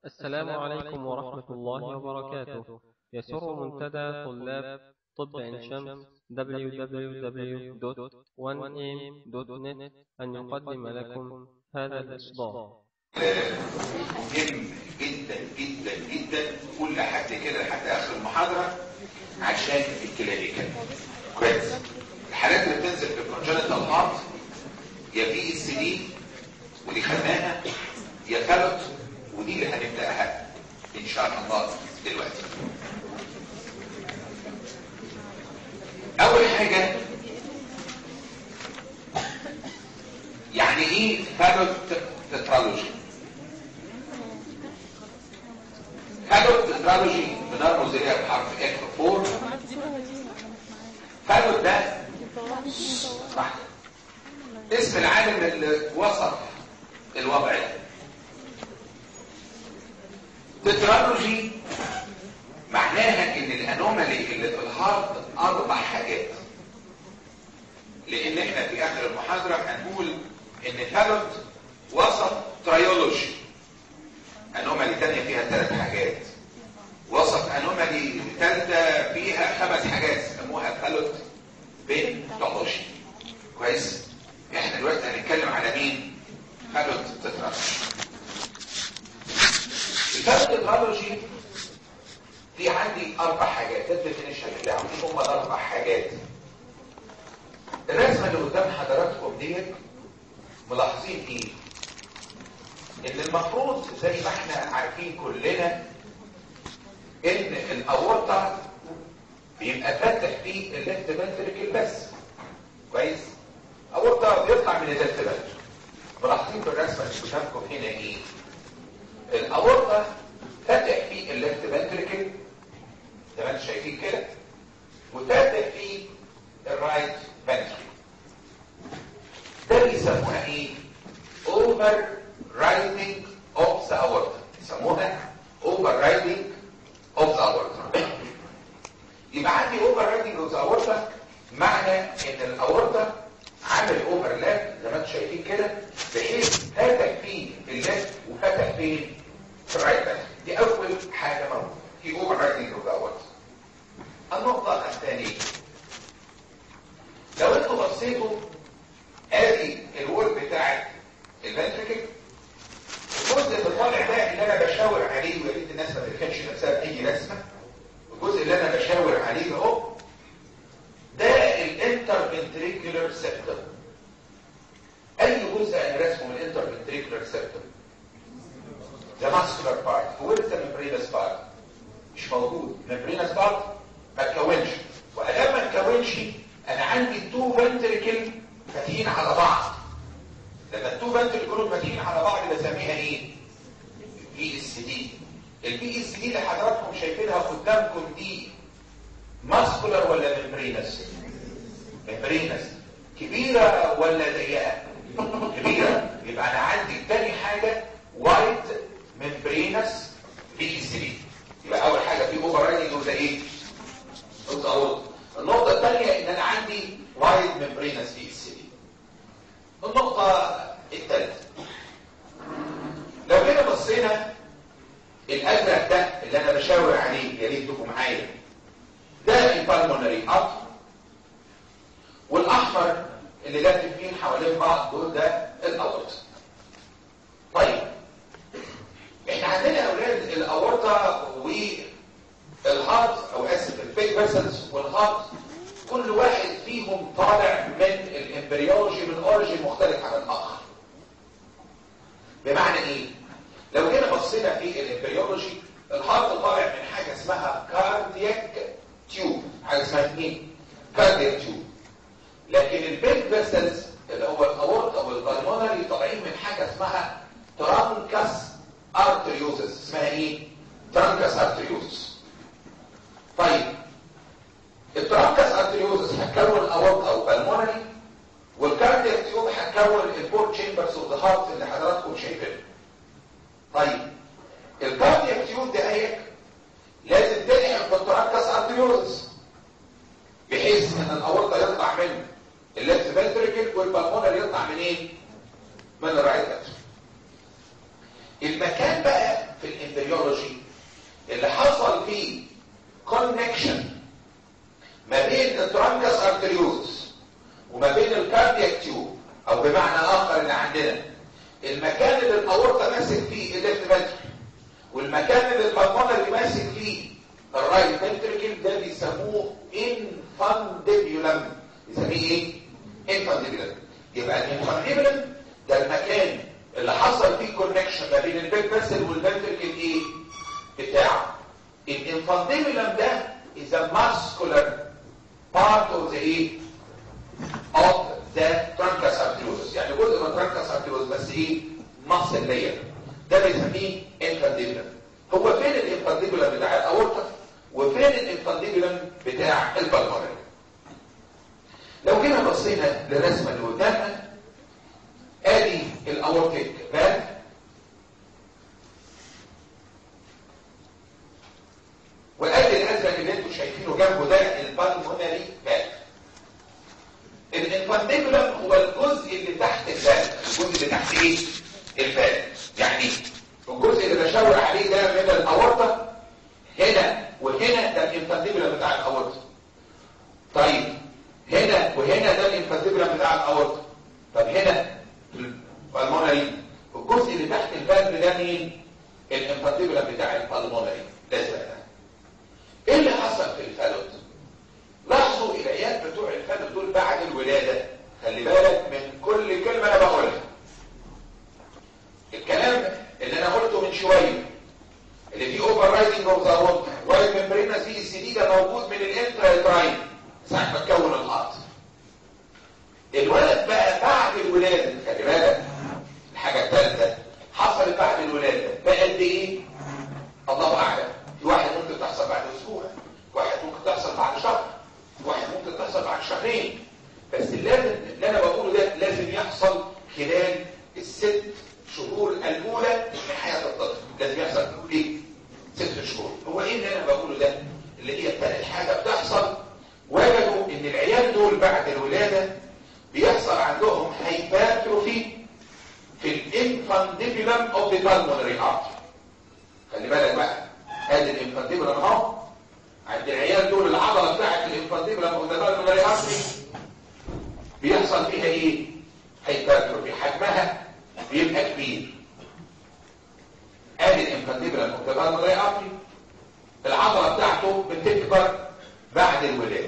السلام عليكم ورحمة الله وبركاته يسر منتدى طلاب طب عين شمس www.1am.net أن يقدم لكم هذا الإصدار مهم جدا جدا جدا كل حد كده لحد اخر المحاضره عشان الكلينيكال كويس الحالات اللي بتنزل في الكونجنتال هارت يا في اس دي ودي خدناها يا فالوت ودي اللي هنبداها ان شاء الله دلوقتي اول حاجه يعني ايه فالوت تترالوجي فالوت تترالوجي بنرمز اليها بحرف اف 4 فالوت ده صح اسم العالم اللي وصف الوضع ده تترالوجي معناها ان الانومالي اللي في الهارت اربع حاجات لان احنا في اخر المحاضره هنقول ان فالوت وصف تريولوجي انومالي تانية فيها ثلاث حاجات وصف انومالي ثالثه فيها خمس حاجات سموها فالوت بنتولوجي كويس احنا دلوقتي هنتكلم على مين فالوت تترالوجي الفالوت تترالوجي في عندي اربع حاجات ده الديفينيشن بتاعه دي هم الاربع حاجات الرسمه اللي قدام حضراتكم ديت ملاحظين ايه ان المفروض زي ما احنا عارفين كلنا ان الاورطه بيبقى فاتح فيه الليفت فنتريكل بس كويس اورطه بيطلع من الليفت فنتريكل ملاحظين في الرسمه اللي قدامكم هنا ايه الاورطه فاتح فيه الليفت فنتريكل زي ما انتم شايفين كده وفاتح فيه الرايت فنتريكل ده بيسموها ايه اوفر رايدنج اوف ذا اورتا يسموها اوفر رايدنج اوف ذا اورتا يبقى عندي اوفر رايدنج اوف ذا اورتا معنى ان الاورتا عامل اوفرلاب زي ما انتم شايفين كده بحيث فاتح فيه الليفت وفاتح فين في الرايت باك دي اول حاجه موجوده في اوفر رايدنج اوف ذا اورتا النقطه الثانيه لو انتوا بصيتوا ادي الوول بتاعت الفنتريكل الجزء اللي طالع ده اللي انا بشاور عليه ويا ريت الناس ما تركنش نفسها باي رسمه الجزء اللي انا بشاور عليه ده اهو ده الانتر فنتريكولار سيبتم اي جزء انا رسمه من الانتر فنتريكولار سيبتم ده ماسكولار بارت هو لسه ممبرينس بارت مش موجود ممبرينس بارت ما تكونش وادام ما تكونش انا عندي تو فنتريكل فاتحين على بعض لما التو فنتريكل يكونوا فاتحين على بعض بسميها ايه البي اس دي البي اس دي اللي حضراتكم شايفينها قدامكم دي ماسكولار ولا ممبرينس ممبرينس كبيره ولا ضيقه كبيره يبقى انا عندي تاني حاجه وايد ممبرينس بي اس دي يبقى اول حاجه في اوفر رايدنج وده ايه النقطه الثانيه ان انا عندي وايد ممبرينس بي اس دي النقطه الثالثه لو جينا بصينا الازرق ده اللي انا بشاور عليه يا ريت تبقوا معايا ده البالمونري اب والاحمر اللي لاففين حوالين بعض دول ده الاورطه طيب احنا عندنا يا اولاد الاورطه والهارت او اسف البيج فيسلز والهارت كل واحد فيهم طالع من الامبريولوجي من اوريجين مختلف عن الاخر بمعنى ايه لو جينا بصينا في الامبريولوجي الهارت طالع من حاجه اسمها كاردياك تيوب حاجه اسمها ايه كاردياك تيوب لكن البيج فيسلز اللي هو الاورطه والبلمونري طالعين من حاجه اسمها ترانكاس ارتريوزس اسمها ايه ترانكاس ارتريوزس طيب الترانكاس ارتريوزس هتكون الاورطه او بالمونري والكاردياك تيوب هتكون البور تشامبرز اوف ذا هارت اللي حضراتكم شايفينها طيب الكاردياك تيوب ده اهي لازم تلحق بالترانكاس ارتريوزس بحيث ان الاورطه يطلع من الليفت فنتريكل والبالمونري يطلع منين من الرايت فنتريكل المكان بقى في بالنيورولوجي اللي حصل فيه كونكشن ما بين الترانكس ارتريوز وما بين الكاردياك تيوب او بمعنى اخر اللي عندنا المكان اللي الاورطه ماسك فيه الليفت فنتركل والمكان اللي البلمونري ماسك فيه الرايت فنتركل ده بيسموه انفانديبيولم بيسميه ايه انفانديبيولم يبقى الانفانديبيولم ده المكان اللي حصل فيه كونكشن ما بين البيك فاسل والفنتركل ايه بتاعه الانفانديبيولم ده is a muscular part of the ايه of the truncus arteriosus يعني جزء من truncus arteriosus بس ايه muscle layer ده بنسميه انفانديبولم هو فين الانفانديبولم بتاع الاورطه وفين الانفانديبولم بتاع البلمونري لو جينا بصينا للرسمه اللي قدامنا ادي الاورتيك فالف وادي الازرق اللي انتم شايفينه جنبه ده البلمونري فالف الانفانديبولم هو الجزء اللي تحت الفالف الجزء اللي تحت ايه الفالف يعني الجزء اللي بشاور عليه ده من الاورطه هنا وهنا ده الانفانديبولم بتاع الاورطه طيب هنا وهنا ده الانفانديبولم بتاع الاورطه طب هنا البلمونري الجزء اللي تحت الفالف ده مين الانفانديبولم بتاع البلمونري الازرق ده ايه اللي حصل في الفالوت لاحظوا العيال بتوع الفالوت دول بعد الولاده خلي بالك من كل كلمه انا بقولها الكلام اللي انا قلته من شويه اللي فيه اوفر رايدنج اوف ذا ووتر رايت ممبرينا سي اس دي ده موجود من الانترا تراين ساعه ما تكون القط الولد بقى بعد الولاده خلي بالك الحاجه الثالثه حصلت بعد الولاده بقى قد ايه الله اعلم في واحد ممكن تحصل بعد اسبوع واحد ممكن تحصل بعد شهر واحد ممكن تحصل بعد شهرين بس لازم اللي انا بقوله ده لازم يحصل خلال الست شهور الاولى من حياه الطفل لازم يحصل في ايه ست شهور هو ايه اللي انا بقوله ده اللي هي ثالث حاجه بتحصل وجدوا ان العيال دول بعد الولاده بيحصل عندهم هايباتروفي في الانفانديبولم اوف ذا بالمونري ارتري خلي بالك بقى ادي الانفانديبولم اهو عند العيال دول العضله بتاعت الانفانديبولم اوف ذا بالمونري ارتري بيحصل فيها ايه هايباتروفي حجمها بيبقى كبير ادي الانفانديبولم اوف ذا بالمونري ارتري العضله بتاعته بتكبر بعد الولاده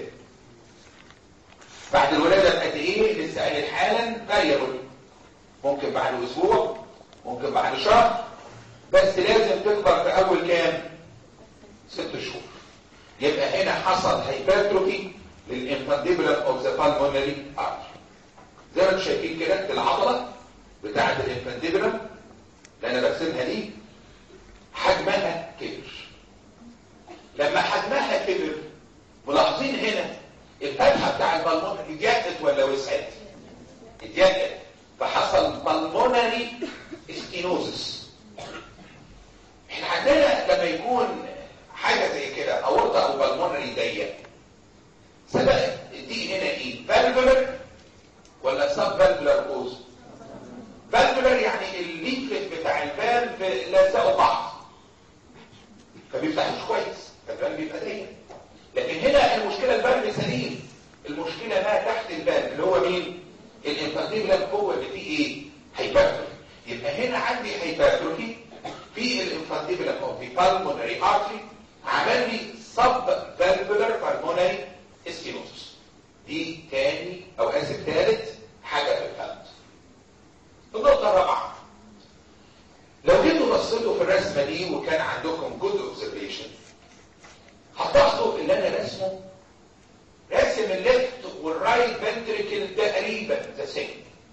بعد الولاده بقد ايه لسه قايل حالا فاريبل ممكن بعد اسبوع ممكن بعد شهر بس لازم تكبر في اول كام ست شهور يبقى هنا حصل هايبرتروفي للانفانديبولم اوف ذا بالمونري ارتري زي ما انتم شايفين كده العضله بتاعه الانفانديبولم اللي انا برسمها دي حجمها كبر لما حجمها كبر ملاحظين هنا الفتحه بتاع البلمونري اتجدت ولا وسعت اتجدت فحصل بالمونري استينوزس احنا عندنا لما يكون حاجه زي كده اورطه او بالمونري ضيق سبق دي هنا ايه فالفولر ولا سب فالفولر كوز فالفولر يعني الليفلت بتاع الفالف لازقوا بعض فبيفتحوش كويس فالفالف بيبقى ضيق لكن هنا المشكله الفالف سليم المشكله ما تحت الفالف اللي هو مين الانفانديبولم هو اللي فيه ايه هايبرتروفي يبقى هنا عندي هايبرتروفي في الانفانديبولم او في بالمونري ارتري عمل لي سب فالفولر بالمونري استينوسس دي تاني او اسف ثالث حاجه في الفالف النقطه الرابعه لو جيتوا بصيتوا في الرسمه دي وكان عندكم جود اوبزرفيشن هتلاحظوا اللي انا رسمه راسم الليفت والرايت فنتريكل تقريبا ذا سيم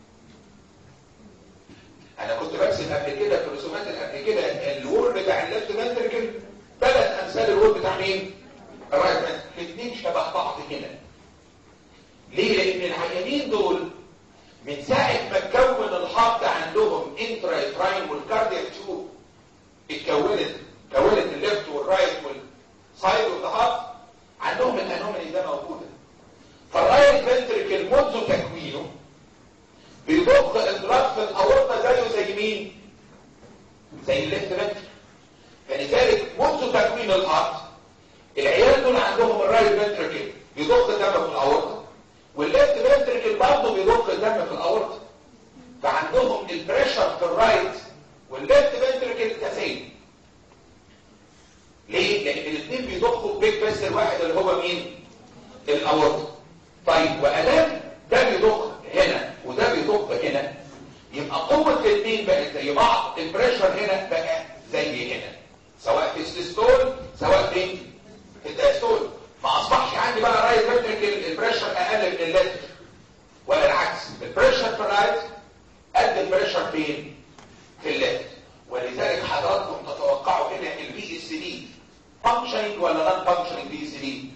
انا كنت برسم قبل كده في الرسومات اللي قبل كده الوول بتاع الليفت فنتريكل ثلاث امثال الوول بتاع مين الرايت فنتريكل الاثنين شبه بعض هنا ليه لان العيانين دول من ساعه ما اتكون الحط عندهم انترا اتراين والكاردياك تيوب اتكونت كونت الليفت والرايت والسايد والهارت عندهم الانومالي ده موجوده فالرايت فنتريكل منذ تكوينه بيضخ اضراب في الاورطه زيه زي مين زي الليفت فنتريكل عندهم البريشر في الرايت والليفت فنتركل كسين ليه؟ لان الاثنين بيضخوا بيج فيسل واحد اللي هو مين؟ الاورطه طيب وادام ده بيضخ هنا وده بيضخ هنا يبقى قوه الاثنين بقت زي بعض البريشر هنا بقى زي هنا سواء في السيستول سواء في في الدايستول ما اصبحش عندي بقى رايت فنتركل البريشر اقل من الليفت ولا العكس البريشر في الرايت قد البريشر فين في الليفت ولذلك حضراتكم تتوقعوا هنا البي اس دي فانكشننج ولا نون فانكشننج بي اس دي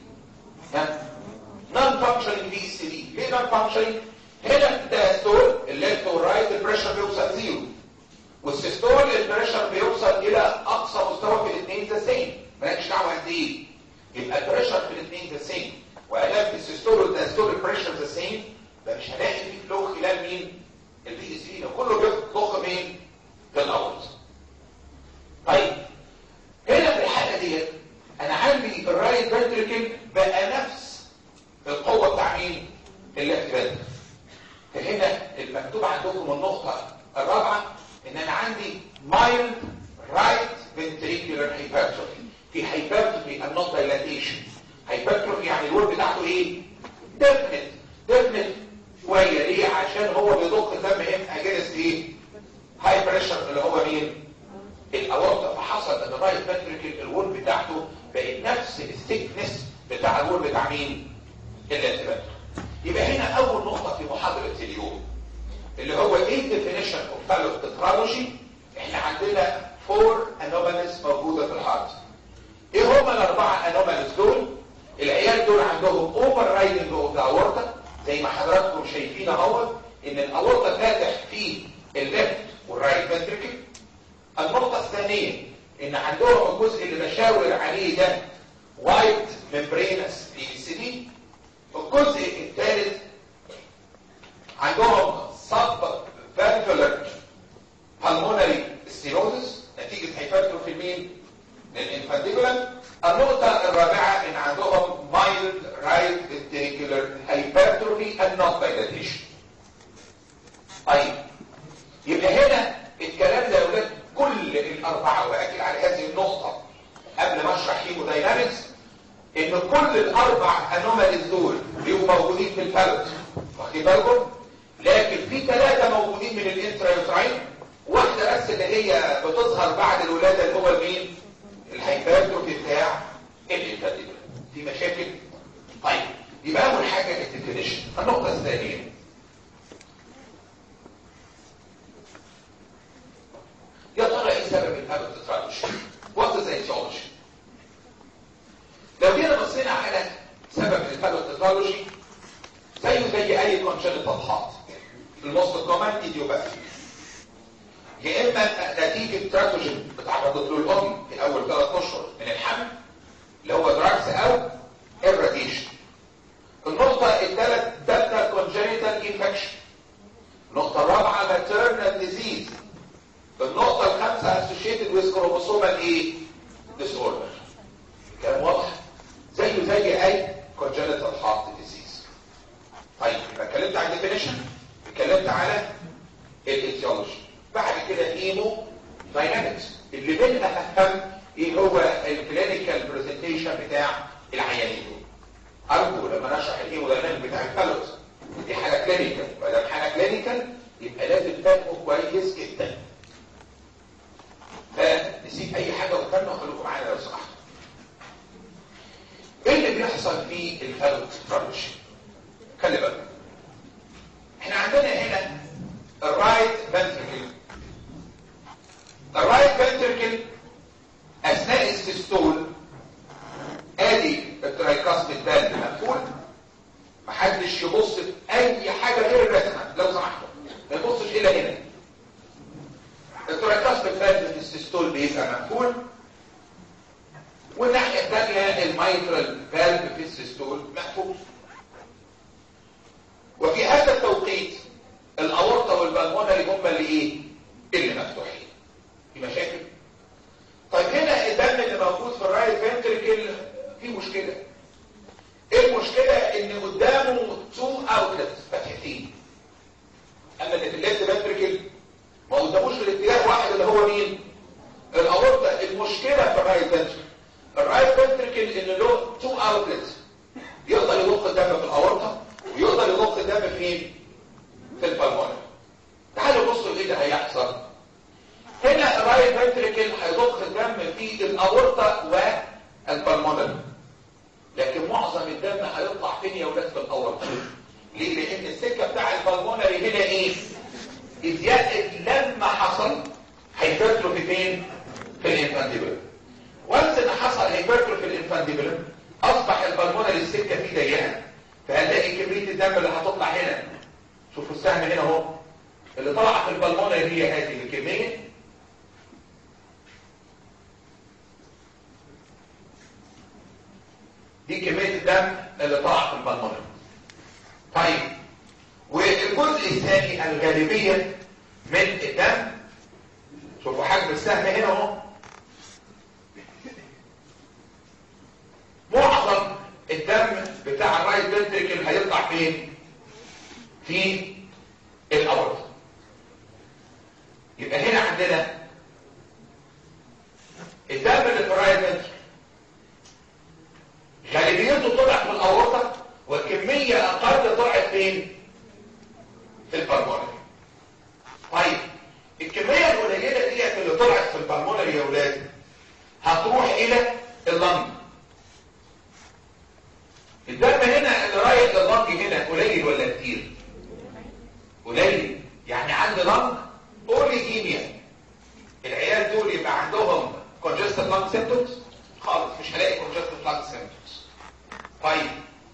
نون فانكشننج بي اس دي ليه نون فانكشننج هنا الدايستول الليفت والرايت البريشر بيوصل زيرو والسيستول البريشر بيوصل الى اقصى مستوى في الاثنين ذا سيم مالكش دعوه قد ايه يبقى البريشر في الاثنين ذا سيم وادام في السيستول والدايستول البريشر ذا سيم فمش هلاقي في فلو خلال مين البي اس دي ده كله بيضخ مين في الاول طيب هنا في الحاله ديت انا عندي الرايت فنتركل بقى نفس القوه بتاع مين الليفت فنتركل فهنا المكتوب عندكم النقطه الرابعه ان انا عندي mild right ventricular hypertrophy في hypertrophy and not dilatation hypertrophy يعني الورد بتاعته ايه definite definite شويه ليه عشان هو بيضخ الدم هنا اجنست ايه هاي بريشر اللي هو مين الاورطه فحصل ان الرايت فنتريكل الورد بتاعته بقت نفس الثيكنس بتاع الورد بتاع مين اللاترال يبقى هنا اول نقطه في محاضره اليوم اللي هو ايه الديفينيشن اوف فالوتترالوجي احنا عندنا فور انوماليز موجوده في الهارت ايه هما الاربعه انوماليز دول العيال دول عندهم اوفر رايدنج اوف ذا اورتا زي ما حضراتكم شايفين اهو ان الاورتا فاتح في الليفت والرايت فنتريكل النقطه الثانيه ان عندهم الجزء اللي بشاور عليه ده وايت ممبرينس بي سي دي الجزء الثالث عندهم سب فالفولر pulmonary stenosis نتيجة هيبرتروفي مين؟ للانفانديبولم النقطة الرابعة ان عندهم mild right ventricular hypertrophy and not dilatation طيب يبقى هنا الكلام ده يا ولاد كل الاربعة واكد على هذه النقطة قبل ما اشرح هيموداينامكس ان كل الاربع انوماليز دول بيبقوا موجودين في الفلوت واخدين بالكم؟ لكن في ثلاثة موجودين من الانترايوتراين واحدة بس اللي هي بتظهر بعد الولادة اللي هو مين الهايبرتروفي بتاع الانفاتيبل في مشاكل طيب يبقى اول حاجة الديفينيشن النقطة الثانية يا ترى ايه سبب الهابتوترالوجي وات از ايتيولوجي لو جينا بصينا على سبب الهابتوترالوجي زيه زي اي كونجنتال هارت الموست كومن ايديوباثيك يا اما نتيجه تراتوجين اتعرضت له الام في اول ثلاث اشهر من الحمل اللي هو دراكس او الراديشن النقطه الثالث دالتا كونجنتال انفكشن النقطه الرابعه ماتيرنال ديزيز النقطه الخامسه اسوشيتد ويز كروموسومال ايه ديسوردر كلام واضح زيه زي اي كونجنتال هارت ديزيز طيب يبقى اتكلمت عن الديفينيشن اتكلمت على الايتيولوجي بعد كده ايمو داينامكس اللي منها اهم ايه هو الكلينيكال برزنتيشن بتاع العيانين دول ارجو لما نشرح الايمو داينامكس بتاع الفالوس دي حاجه كلينيكال ما دام حاجه كلينيكال يبقى لازم تفهمه كويس جدا فنسيب اي حاجه قدامنا وخليكم معانا لو سمحتوا ايه اللي بيحصل في الفالوس خلي بالك احنا عندنا هنا الرايت فنتركل الرايت فنتركل اثناء السيستول ادي الترايكاستيك فالف مقفول محدش يبص في اي حاجه غير الرسمه لو سمحتوا ما يبصش الى هنا الترايكاستيك فالف في السيستول بيبقى مقفول والناحيه الثانيه الميترال فالف في السيستول مقفول وفي هذا التوقيت الاورطه والبلمونري هم اللي ايه اللي مفتوحين في مشاكل طيب هنا الدم اللي موجود في الرايت فنتركل في مشكله ايه المشكله ان قدامه تو اوتلتس فتحتين اما اللي في الليفت فنتركل هيحصل هنا الرايت فنتريكل هيضخ الدم في الاورطه والبلمونري لكن معظم الدم هيطلع فين يا ولاد في الاورطه ليه لان السكه بتاع البلمونري هنا ايه ازياء لما حصل هيبرتروفي فين في الانفانديبل وانس ان حصل هيبرتروفي في الانفانديبل اصبح البلمونري السكه فيه ضيقه فهنلاقي كميه الدم اللي هتطلع هنا شوفوا السهم هنا اهو اللي طلع في البلمونري هي هذه الكميه دي كميه الدم اللي طلع في البلمونري طيب والجزء الثاني الغالبيه من الدم شوفوا حجم السهم هنا اهو معظم الدم بتاع الرايت فنتريكل هيطلع فين في الاورطه يبقى هنا عندنا الدم اللي في الرايت فنتريكل غالبيته طلع في الاورطه وكميه اقل طلعت فين في البلمونري طيب الكميه القليله ديت اللي طلعت في البلمونري يا اولاد هتروح الى اللنج الدم هنا اللي رايح لللنج هنا قليل ولا كتير قليل يعني عند لنج اوليجيميا العيال دول يبقى عندهم congested lung symptoms خالص مش هلاقي congested lung symptoms طيب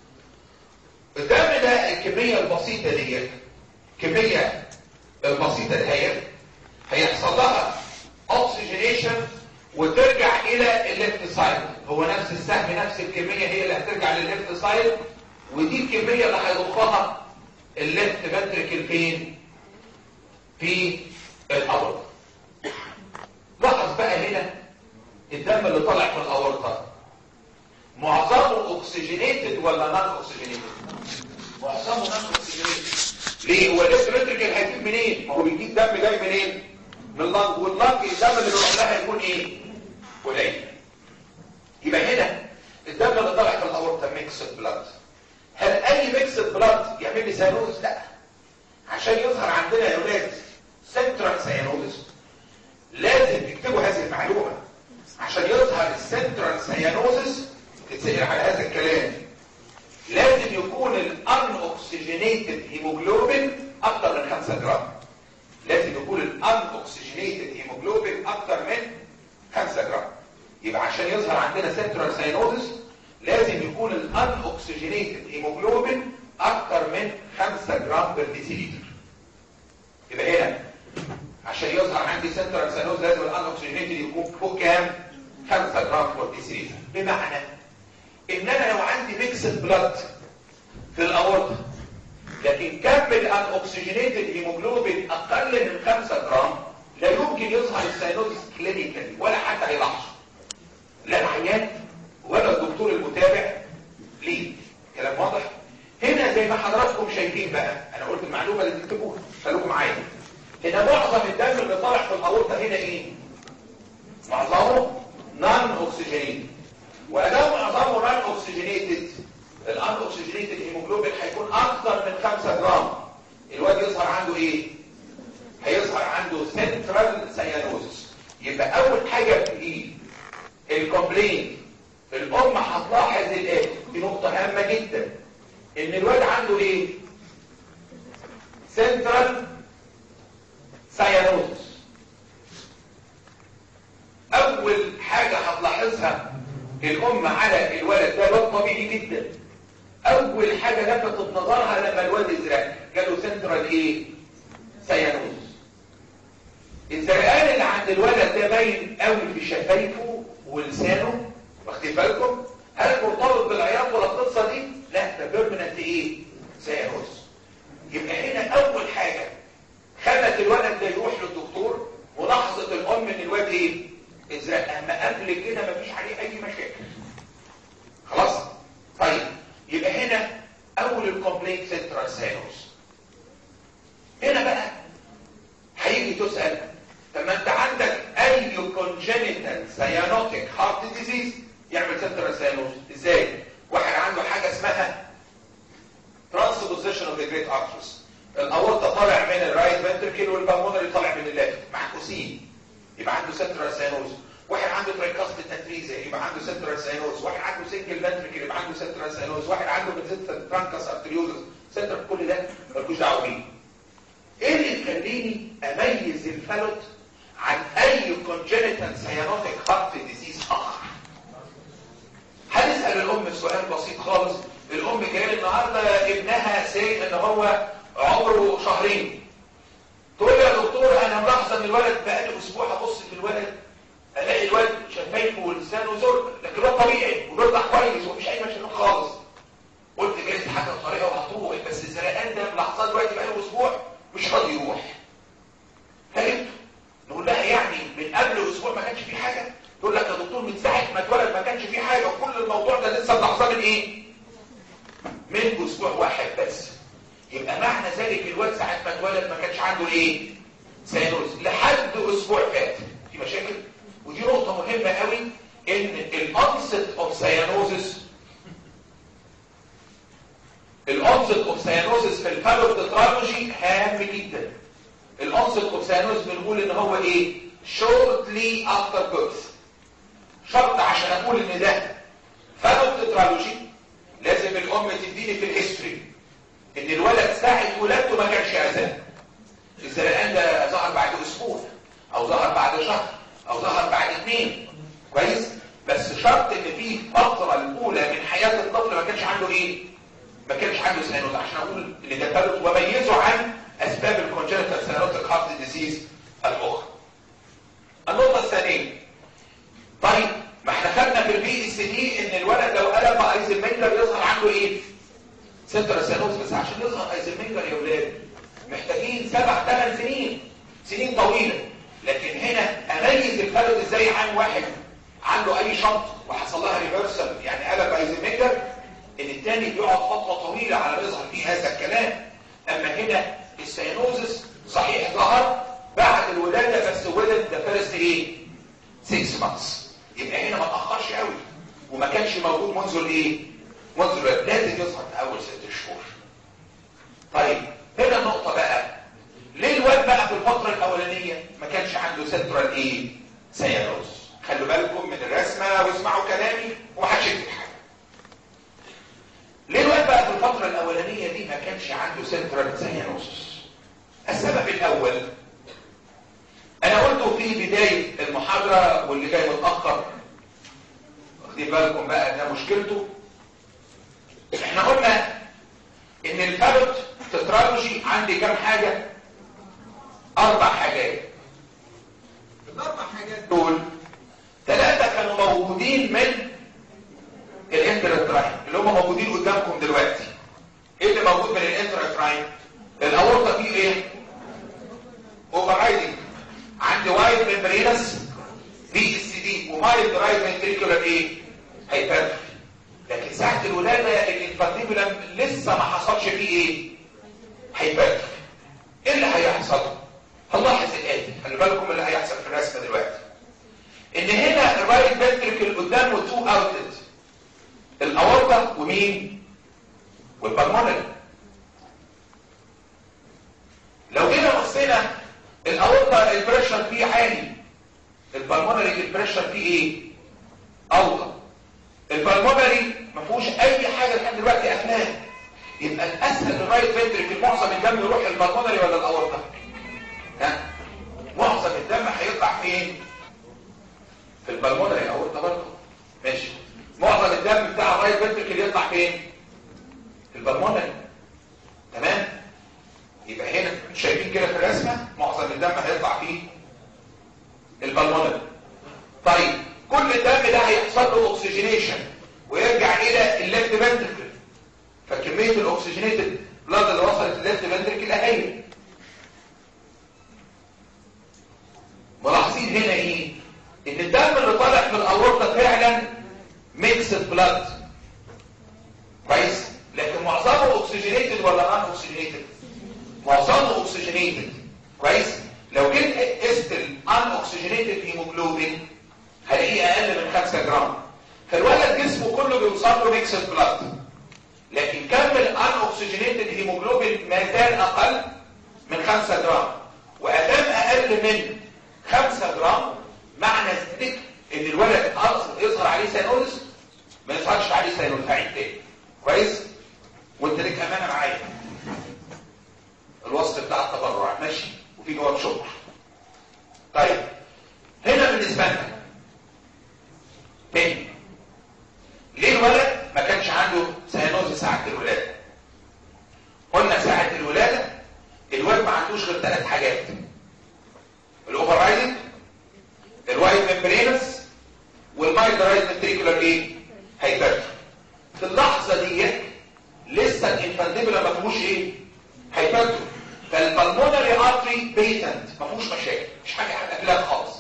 الدم ده الكميه البسيطه ديت الكميه البسيطه دهيت هيحصل لها اوكسجينيشن وترجع الى الليفت سايد هو نفس السهم نفس الكميه هي اللي هترجع للليفت سايد ودي الكميه اللي هيضخها الليفت فنتريكل فين في الاورطه لاحظ بقى هنا الدم اللي طالع في الاورطه معظمه اوكسجينيتد ولا نون اوكسجينيتد معظمه نون اوكسجينيتد ليه هو الليفت فنتريكل هيجيب منين ما هو بيجيب دم جاي منين من اللنج واللنج الدم اللي بيروح لها يكون ايه قليل يبقى هنا الدم اللي طالع في الاورطه ميكسد بلاد هل اي ميكسد بلاد يعمل لي سيانوز لا عشان يظهر عندنا يا ولاد سنترال سيانوز لازم تكتبوا هذه المعلومه عشان يظهر السنترال سيانوزس تتسال على هذا الكلام لازم يكون الان اوكسجينيتد هيموجلوبين اكتر من 5 جرام لازم يكون الان اوكسجينيتد هيموجلوبين اكتر من 5 جرام يبقى عشان يظهر عندنا سنترال ساينوزس لازم يكون الان اوكسجينيتد هيموجلوبين اكتر من 5 جرام بر ديسيليتر يبقى هنا عشان يظهر عندي سنترال ساينوز لازم الان اوكسجينيتد يكون فوق كام 5 جرام بر ديسيليتر بمعنى ان انا لو عندي ميكسد بلاد في الاورطه لكن كم الان اوكسجينيتد هيموجلوبين اقل من 5 جرام لا يمكن يظهر الساينوزس كلينيكالي ولا حتى هيلاحظه لا العيان ولا الدكتور المتابع ليه كلام واضح هنا زي ما حضراتكم شايفين بقى انا قلت المعلومه اللي تكتبوها خليكم معايا هنا معظم الدم اللي طالع في الاورطه هنا ايه معظمه نون اوكسجينيتد وادام معظمه نون اوكسجينيتد الان اوكسجينيتد هيموجلوبين هيكون اكثر من 5 جرام الواد يظهر عنده ايه هيظهر عنده سنترال سيانوزس يبقى اول حاجه في الكومبلين الام هتلاحظ الاتي دي نقطه هامه جدا ان الواد عنده ايه سنترال سيانوزس اول حاجه هتلاحظها الام على الولد ده واد طبيعي جدا اول حاجه لفتت نظرها لما الواد ازرق جاله سنترال ايه سيانوز الزرقان اللي عند الولد ده باين قوي في شفايفه ولسانه واخدين بالكم هل مرتبط بالعياط ولا القصه دي لا ده بيرمننت ايه سيانوز يبقى هنا اول حاجه خلت الولد ده يروح للدكتور ولاحظت الام ان الواد ايه ازرق اما قبل كده مفيش عليه اي مشاكل خلاص طيب يبقى هنا اول الكومبليت سنترال سينوس هنا بقى هيجي تسال طب ما انت عندك اي كونجنتال سيانوتيك هارت ديزيز يعمل سنترال سينوس ازاي واحد عنده حاجه اسمها ترانسبوزيشن اوف ذا جريت ارتريز الاورطه طالع من الرايت فنتركل والبلمونري طالع من يبقى عنده سنترال سيانوز واحد عنده تريكاست تاتريزا يبقى عنده سنترال سيانوز واحد عنده سنجل فنتريكل يبقى عنده سنترال سيانوز واحد عنده بنزيتا ترانكاس ارتريوزس سنترال كل ده مالكوش دعوه بيه ايه اللي يخليني اميز الفالوت عن اي كونجنتال سيانوتيك هارت ديزيز اخر هنسال الام سؤال بسيط خالص الام جايه النهارده ابنها سي ان هو عمره شهرين تقول لي يا دكتور انا ملاحظه ان الولد بقاله اسبوع ابص في الولد الاقي الولد شفايفه ولسانه زرق لكن هو طبيعي وبيرضع كويس ومفيش اي مشاكل خالص قلت جايز حاجه طريقه وهتروح بس الزرقان ده ملاحظاه دلوقتي بقاله اسبوع مش راضي يروح فهمت نقول لها يعني من قبل اسبوع ما كانش في حاجه تقول لك يا دكتور من ساعه ما اتولد ما كانش في حاجه وكل الموضوع ده لسه ملاحظاه من ايه من اسبوع واحد بس يبقى معنى ذلك الواد ساعه ما اتولد ما كانش عنده ايه سيانوز لحد اسبوع فات في مشاكل ودي نقطه مهمه قوي ان الانست اوف سيانوزس الانست اوف سيانوزس في الفالوتترالوجي هام جدا الانست اوف سيانوز بنقول ان هو ايه shortly after birth شرط عشان اقول ان ده فالوتترالوجي لازم الام تديني في الهيستوري ان الولد ساعه ولادته ما كانش اذان الزرقان ده ظهر بعد اسبوع او ظهر بعد شهر او ظهر بعد اثنين كويس بس شرط ان في الفتره الاولى من حياه الطفل ما كانش عنده ايه ما كانش عنده سيانوز عشان اقول ان ده فالوت وميزه عن اسباب الكونجنتال سيانوتيك هارت ديزيز الاخرى النقطه الثانيه طيب ما احنا خدنا في البي اس دي ان الولد لو قلب ايزنمنجر يظهر عنده ايه سنترال سيانوز بس عشان يظهر ايزنمنجر يا ولاد محتاجين سبع ثمان سنين سنين طويله لكن هنا اميز الفرد ازاي عن واحد عنده اي شنط وحصل لها ريفرسال يعني قلب ايزنمنجر ان الثاني بيقعد فتره طويله على ما يظهر فيه هذا الكلام اما هنا السيانوزس صحيح ظهر بعد الولاده بس ولد ده فيرست ايه 6 مانثس يبقى هنا ما تاخرش قوي وما كانش موجود منذ الايه منذ الولاده لازم يظهر في اول ست شهور طيب هنا النقطه بقى ليه الواد بقى في الفتره الاولانيه ما كانش عنده سنترال ايه سيانوز خلوا بالكم من الرسمه واسمعوا كلامي ومحدش يكتب حاجه ليه الواد بقى في الفتره الاولانيه دي ما كانش عنده سنترال سيانوز السبب الاول انا قلته في بداية المحاضرة واللي جاي متأخر واخدين بالكم بقى ده مشكلته احنا قلنا ان الفالوت تترالوجي عندي كام حاجة اربع حاجات الاربع حاجات دول ثلاثة كانوا موجودين من الانترتراين اللي هم موجودين قدامكم دلوقتي ايه اللي موجود من الانترتراين الاورطة فيه ايه اوفر رايدنج عندي وايد ممبرينس بي اس دي ومايد رايت فنتريكولار ايه هيبرتروفي لكن ساعه الولاده الانفانتيبولم لسه ما حصلش فيه ايه هيبرتروفي ايه اللي هيحصل هنلاحظ الاتي خلي بالكم اللي هيحصل في الرسمه دلوقتي ان هنا الرايت فنتريكل قدامه تو اوتلت الاورطه ومين والبلمونري لو جينا بصينا الاورطه البريشر فيه عالي البلمونري البريشر فيه ايه اوطى البلمونري ما فيهوش اي حاجه لحد دلوقتي اخلاق يبقى الاسهل الرايت فنتريكل معظم الدم يروح البلمونري ولا الاورطه ها معظم الدم هيطلع فين في البلمونري الاورطه برضه ماشي معظم الدم بتاع الرايت فنتريكل يطلع فين في البلمونري تمام يبقى هنا شايفين كده في الرسمه معظم الدم هيطلع فيه البلمونري طيب كل الدم ده هيحصل له اوكسجينيشن ويرجع الى الليفت فنتركل فكميه الاكسجينيتد بلاد اللي وصلت للليفت فنتركل اهي ملاحظين هنا ايه ان الدم اللي طالع في الاورطه فعلا ميكسد بلاد كويس لكن معظمه اوكسجينيتد ولا نون اوكسجينيتد معظمه اوكسجينيتد كويس لو جيت قست الان اوكسجينيتد هيموجلوبين هلاقيه اقل من 5 جرام فالولد جسمه كله بيوصل له ميكسد بلاد لكن كم الان اوكسجينيتد هيموجلوبين ما زال اقل من 5 جرام وادام اقل من 5 جرام معنى ذلك ان الولد اصلا يظهر عليه سينوز ما يظهرش عليه سينوز هعيد تاني كويس وانت ليك امانه معايا الوصف بتاع التبرع ماشي وفي جواب شكر طيب هنا بالنسبه لنا تاني ليه الولد ما كانش عنده سيانوز ساعه الولاده قلنا ساعه الولاده الولد ما عندوش غير ثلاث حاجات الاوفر رايدنج الوايت ممبرينس والمايد رايت ventricular ايه هيبرتر في اللحظه دي لسه الانفانديبولا ما فيهوش ايه هيبرتر فالبلمونري ارتري بيتنت ما فيهوش مشاكل مش حاجه هتقلق خالص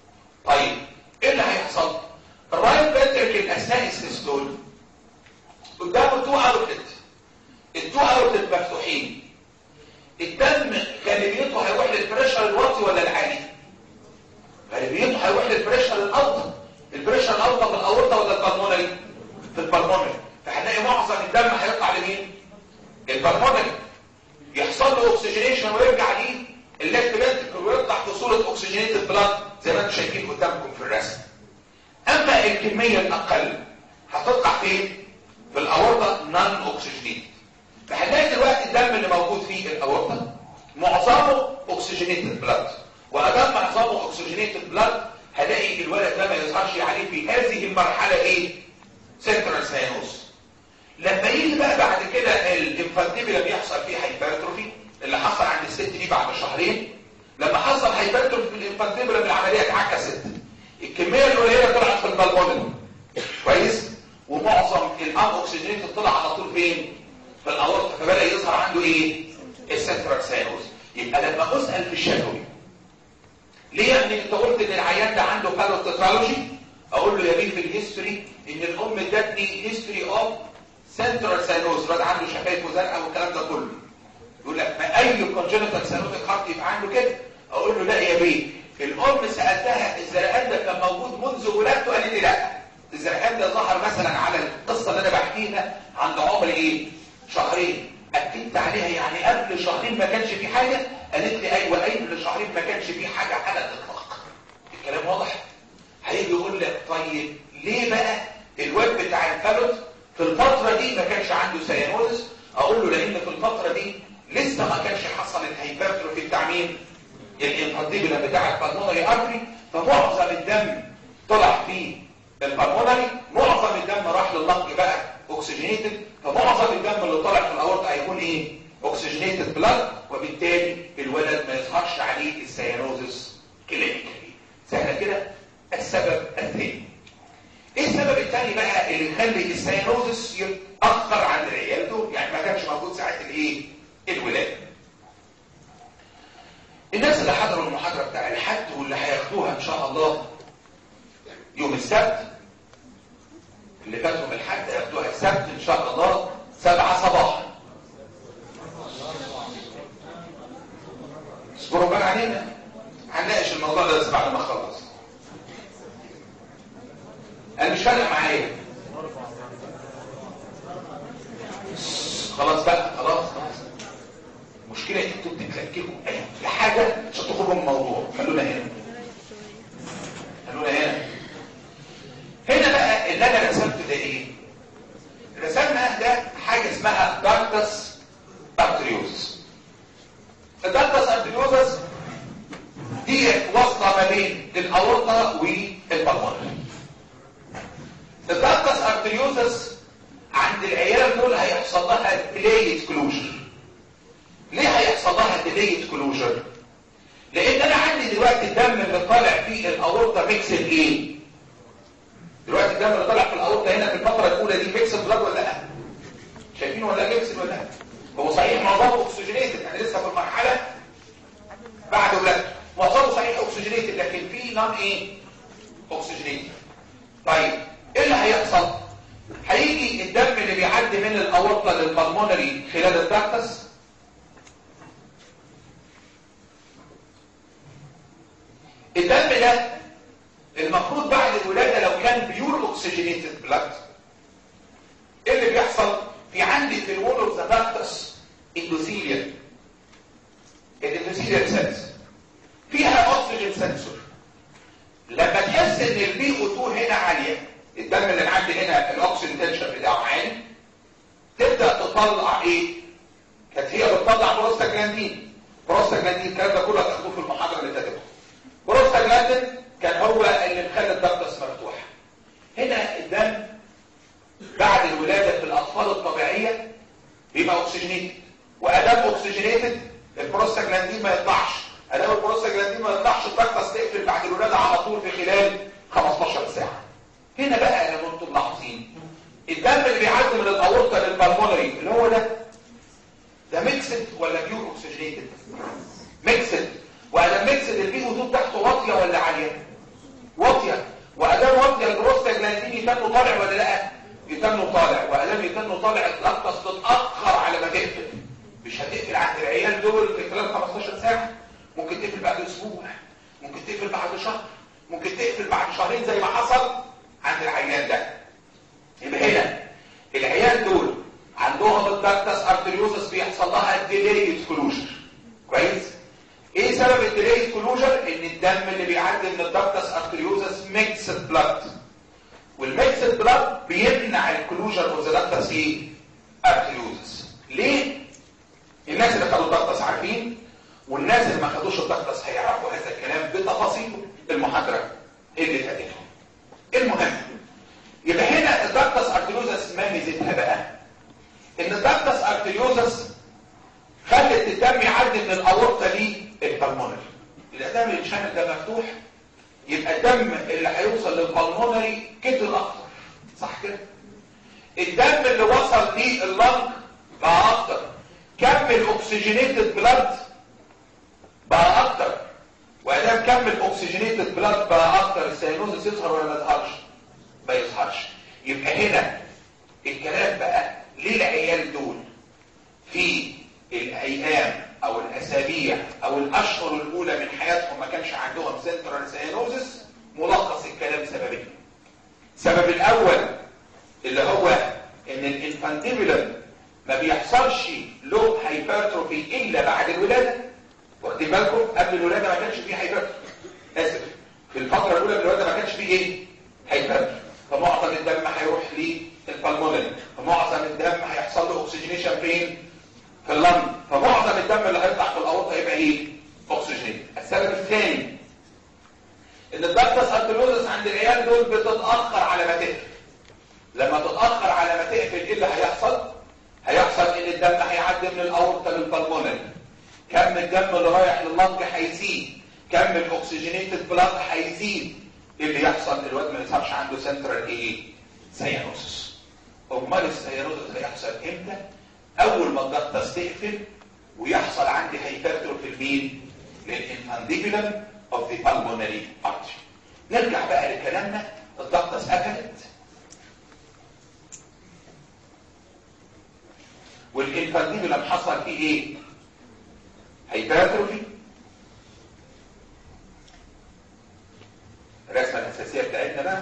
طيب ايه اللي هيحصل الرايت فنتركل اثناء السيستول قدامه تو اوتلت التو اوتلت مفتوحين الدم غالبيته هيروح للبريشر الواطي ولا العالي غالبيته هيروح للبريشر الاوطى البريشر الاوطى في الاورطه ولا البلمونري في البلمونري فهنلاقي معظم الدم هيطلع لمين البلمونري يحصل له اوكسجينيشن ويرجع ليه الليفت فنتركل ويطلع في صوره اوكسجينيتد بلاد زي ما انتم شايفين قدامكم في الرسم اما الكميه الاقل هتطلع فين في الاورطه نون اوكسجينيتد فهنلاقي دلوقتي الدم اللي موجود في الاورطه معظمه اوكسجينيتد بلاد وادام معظمه اوكسجينيتد بلاد هلاقي الولد ده ما يظهرش عليه في هذه المرحله ايه سنترال ساينوس لما يجي بقى بعد كده الانفانتيبيلا بيحصل فيه هايبرتروفي اللي حصل عند الست دي بعد شهرين لما حصل هايبرتروفي في الانفانتيبيلا العمليه اتعكست الكميه القليله طلعت في البلمونري كويس ومعظم الان اوكسجينيتد طلع على طول فين في الاورطه فبدا يظهر عنده ايه السنترال ساينوس يبقى لما اسال في الشفوي ليه يا ابني انت قلت ان العيان ده عنده بالوتيترالوجي اقول له يا بيه في الهيستوري ان الام ادتني هيستوري اوف سنترال ساينوس الواد عنده شفايف وزرقاء والكلام ده كله يقول لك ما اي كونجنتال ساينوتيك هارت يبقى عنده كده اقول له لا يا بيه الام سالتها الزرقان ده كان موجود منذ ولادته قالت لي لا الزرقان ده ظهر مثلا على القصه اللي انا بحكيها عند عمر ايه شهرين اكدت عليها يعني قبل شهرين ما كانش في حاجه قالت لي ايوه قبل شهرين ما كانش في حاجه على الاطلاق الكلام واضح هيجي يقول لك طيب ليه بقى الواد بتاع الفلوت في الفتره دي ما كانش عنده سيانوزس اقول له لان في الفتره دي لسه ما كانش حصل الهايبرتروفي بتاع مين الانفانتيبولا بتاع البلمونري ارتري فمعظم الدم طلع فيه البلمونري معظم الدم راح للنقل بقى اوكسجينيتد فمعظم الدم اللي طلع في الاورطه هيكون ايه اوكسجينيتد بلاد وبالتالي الولد ما يظهرش عليه السيانوزس كلينيكالي سهله كده السبب الثاني ايه السبب الثاني بقى اللي يخلي السيانوزس يتاخر عن العيال دول يعني ما كانش موجود ساعه الايه الولاده الناس اللي حضروا المحاضره بتاع الحد واللي هياخدوها ان شاء الله يوم السبت اللي فاتهم الحد هياخدوها السبت ان شاء الله سبعة صباحا اصبروا بقى علينا هنناقش الموضوع ده بس بعد ما اخلص انا مش فارق معايا خلاص بقى خلاص خلاص المشكله انتوا بتتلككوا اي حاجه عشان تخرجوا من الموضوع خلونا هنا خلونا هنا هنا بقى اللي انا رسمته ده ايه رسمنا ده حاجه اسمها دارتس ارتريوز الدارتس ارتريوزس دي واصله ما بين الاورطه والبلمونري الدارتس ارتريوزس عند العيال دول هيحصل لها ديليت كلوجر ليه هيحصل لها ديليت كلوجر لان انا عندي دلوقتي الدم اللي طالع فيه الاورطه ميكس ايه دلوقتي الدم اللي طالع في الاورطه هنا في الفتره الاولى دي ميكس بلاد ولا لا شايفينه ولا ميكس ولا لا هو صحيح معظمه اوكسجينيتد احنا لسه في المرحله بعد ولادته معظمه صحيح اوكسجينيتد لكن في نون ايه اوكسجينيتد طيب ايه اللي هيحصل هيجي الدم اللي بيعدي من الاورطه للبلمونري خلال الدكتس الدم ده المفروض بعد الولاده لو كان بيور اوكسجينيتد بلاد ايه اللي بيحصل في عندي في الوول اوف ذا دكتس اندوثيليا الاندوثيليا سيلز فيها اكسجين سنسور لما تحس ان البي او 2 هنا عاليه الدم اللي معدي هنا الاكسجين تنشن بتاعه عالي تبدا تطلع ايه كانت هي بتطلع بروستاجلاندين بروستاجلاندين الكلام ده كله هتاخدوه في المحاضره اللي فاتت بروستاجلاندين كان هو اللي مخلي الدكتس مفتوحه هنا الدم بعد الولاده في الاطفال الطبيعيه بيبقى اوكسجينيتد وادام اوكسجينيتد البروستاجلاندين ما يطلعش ادام البروستاجلاندين ما يطلعش الدكتس تقفل بعد الولاده على طول في خلال 15 ساعه هنا بقى لو انتم ملاحظين الدم اللي بيعدي من الاورطه للبلمونري اللي هو ده ده ميكسد ولا بيور اوكسجينيتد ميكسد وادام ميكسد البي او 2 بتاعته واطيه ولا عاليه واطيه وادام واطيه البروستاجلاندين يتنوا طالع ولا لا يتنوا طالع وادام يتنوا طالع الدكتس تتاخر على ما تقفل مش هتقفل عند العيال دول في خلال 15 ساعه ممكن تقفل بعد اسبوع ممكن تقفل بعد شهر ممكن تقفل بعد شهرين زي ما حصل عند العيان ده يبقى هنا العيال دول عندهم الدكتس ارتريوزس بيحصل لها ديلي كلوجر كويس ايه سبب الديلي كلوجر ان الدم اللي بيعدي من الدكتس ارتريوزس ميكسد بلاد والميكسد بلاد بيمنع الكلوجر اوف ذا دكتس ايه ارتريوزس ليه الناس اللي خدوا الدكتس عارفين والناس اللي ما خدوش الدكتس هيعرفوا هذا الكلام بتفاصيل المحاضره اللي فاتتهم المهم يبقى هنا الدكتس ارتريوزس ما ميزتها بقى ان الدكتس ارتريوزس خلت الدم يعدي من الاورطه للبلمونري الدم اللي الشامل ده مفتوح يبقى الدم اللي هيوصل للبلمونري كتر اكتر صح كده الدم اللي وصل لللنج بقى اكتر كم الاكسجينيتد بلاد بقى اكتر وادام كم الاكسجينيتد بلاد بقى اكتر السيانوزس يظهر ولا ما يظهرش ما يظهرش يبقى هنا الكلام بقى ليه العيال دول في الايام او الاسابيع او الاشهر الاولى من حياتهم ما كانش عندهم سنترال سيانوزس ملخص الكلام سببين السبب الاول اللي هو ان الانفانتيبولم ما بيحصلش له هايبرتروفي الا بعد الولاده واخدين بالكم قبل الولاده ما كانش فيه هايبرتروفي اسف في الفتره الاولى من الولاده ما كانش فيه ايه هايبرتروفي فمعظم الدم هيروح للبلمونري فمعظم الدم هيحصل له اكسجينيشن فين في اللنج فمعظم الدم اللي هيطلع في الاورطه هيبقى ايه اكسجين السبب الثاني ان الدكتس ارتريوزس عند العيال دول بتتاخر على ما تقفل لما تتاخر على ما تقفل ايه اللي هيحصل هيحصل ان الدم هيعدي من الاورطه للبلمونري كم الدم اللي رايح لللنج هيزيد كم الاكسجينيتد بلاد هيزيد اللي يحصل الواد ما يظهرش عنده سنترال ايه سيانوسس امال السيانوسس هيحصل امتى اول ما الضغط تقفل ويحصل عندي هيبرتروفي المين للانفانديبولم اوف ذا بالمونري ارتري نرجع بقى لكلامنا الضغط اتقفلت والانفانديبولم حصل فيه ايه هيبرتروفي الرسمه الاساسيه بتاعتنا بقى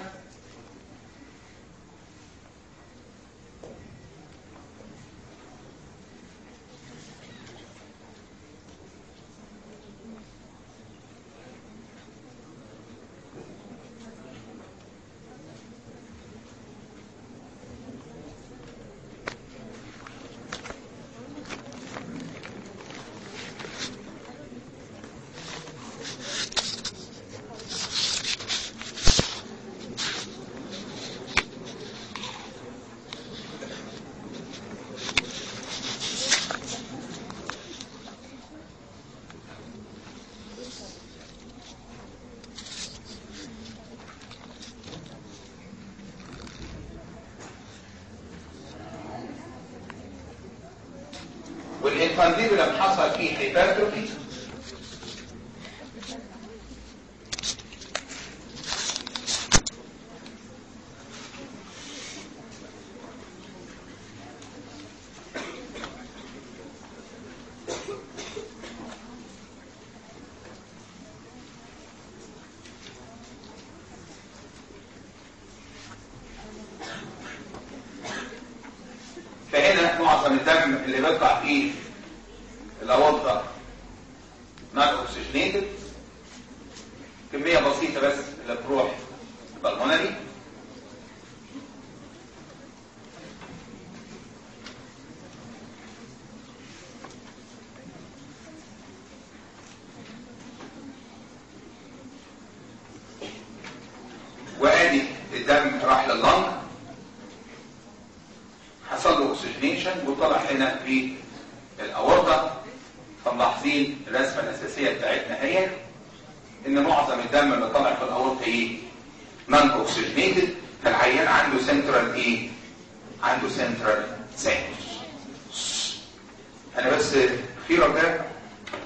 والانفانديبولم حصل فيه هيبرتروفي فهنا معظم الدم اللي بيطلع فيه الاورطه نون اوكسجينيتد كميه بسيطه بس اللي بتروح بالمونري وادي الدم راح لللنج حصل له اوكسجينيشن وطلع هنا في الاورطه فملاحظين الرسمه الاساسيه بتاعتنا هي ان معظم الدم اللي طالع في الاورطه ايه نون اوكسجينيتد فالعيان عنده سنترال ايه عنده سنترال سينوس انا بس في رجاء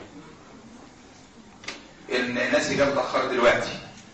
ان الناس اللي جايه متاخر دلوقتي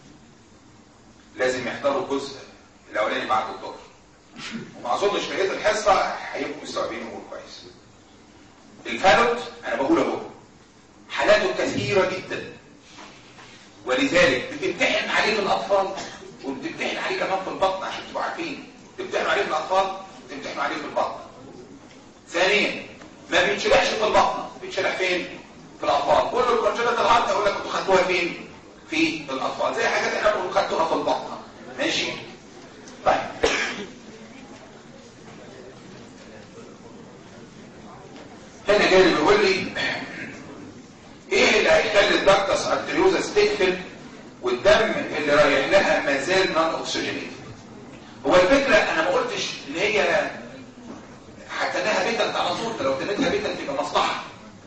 لازم يحضروا الجزء الاولاني بعد الظهر وما اظنش بقيه الحصه هيبقوا مستوعبين الامور كويس الفالوت انا بقول اهو حالاته كثيره جدا ولذلك بتمتحن عليه في الاطفال وبتمتحن عليه كمان في البطن عشان تبقوا عارفين بتمتحنوا عليه في الاطفال بتمتحنوا عليه في البطن ثانيا ما بيتشرحش في البطن بيتشرح فين في الاطفال كل الكونجنتال هارت اقول لك انتوا خدتوها فين في الاطفال زي حاجات احنا بنقول خدتوها في البطن ماشي طيب هنا جاي بيقول لي ايه اللي هيخلي الدكتس ارتريوزس تقفل والدم اللي رايح لها ما زال نون اوكسجينيت هو الفكره انا ما قلتش ان هي حتى انها بيتنت على طول فلو تنتها بيتنت يبقى مصلحه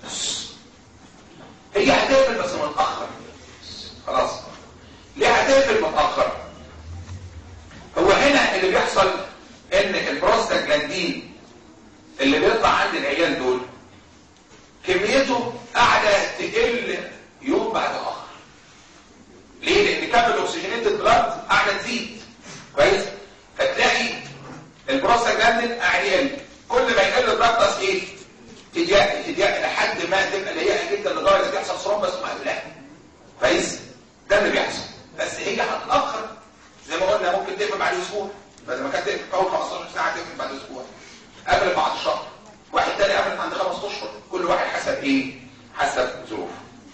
هي هتقفل بس متاخر خلاص ليه هتقفل متاخر هو هنا اللي بيحصل ان البروستاجلاندين اللي بيطلع عند العيال دول كميته قاعده تقل يوم بعد اخر ليه لان كم الاكسجينيتد بلاد قاعده تزيد كويس فتلاقي البروستاجلاندين قاعد يقل كل ما يقل البلاد ايه تضيق تضيق لحد ما تبقى ضيقه جدا لدرجه يحصل ثرومبس ومقلقه كويس ده اللي بيحصل بس هي هتتاخر زي ما قلنا ممكن تقفل بعد اسبوع بدل ما كانت تقفل في اول 15 ساعه تقفل بعد اسبوع قبل بعد شهر واحد تاني قبل عند خمس اشهر كل واحد حسب ايه حسب ظروفه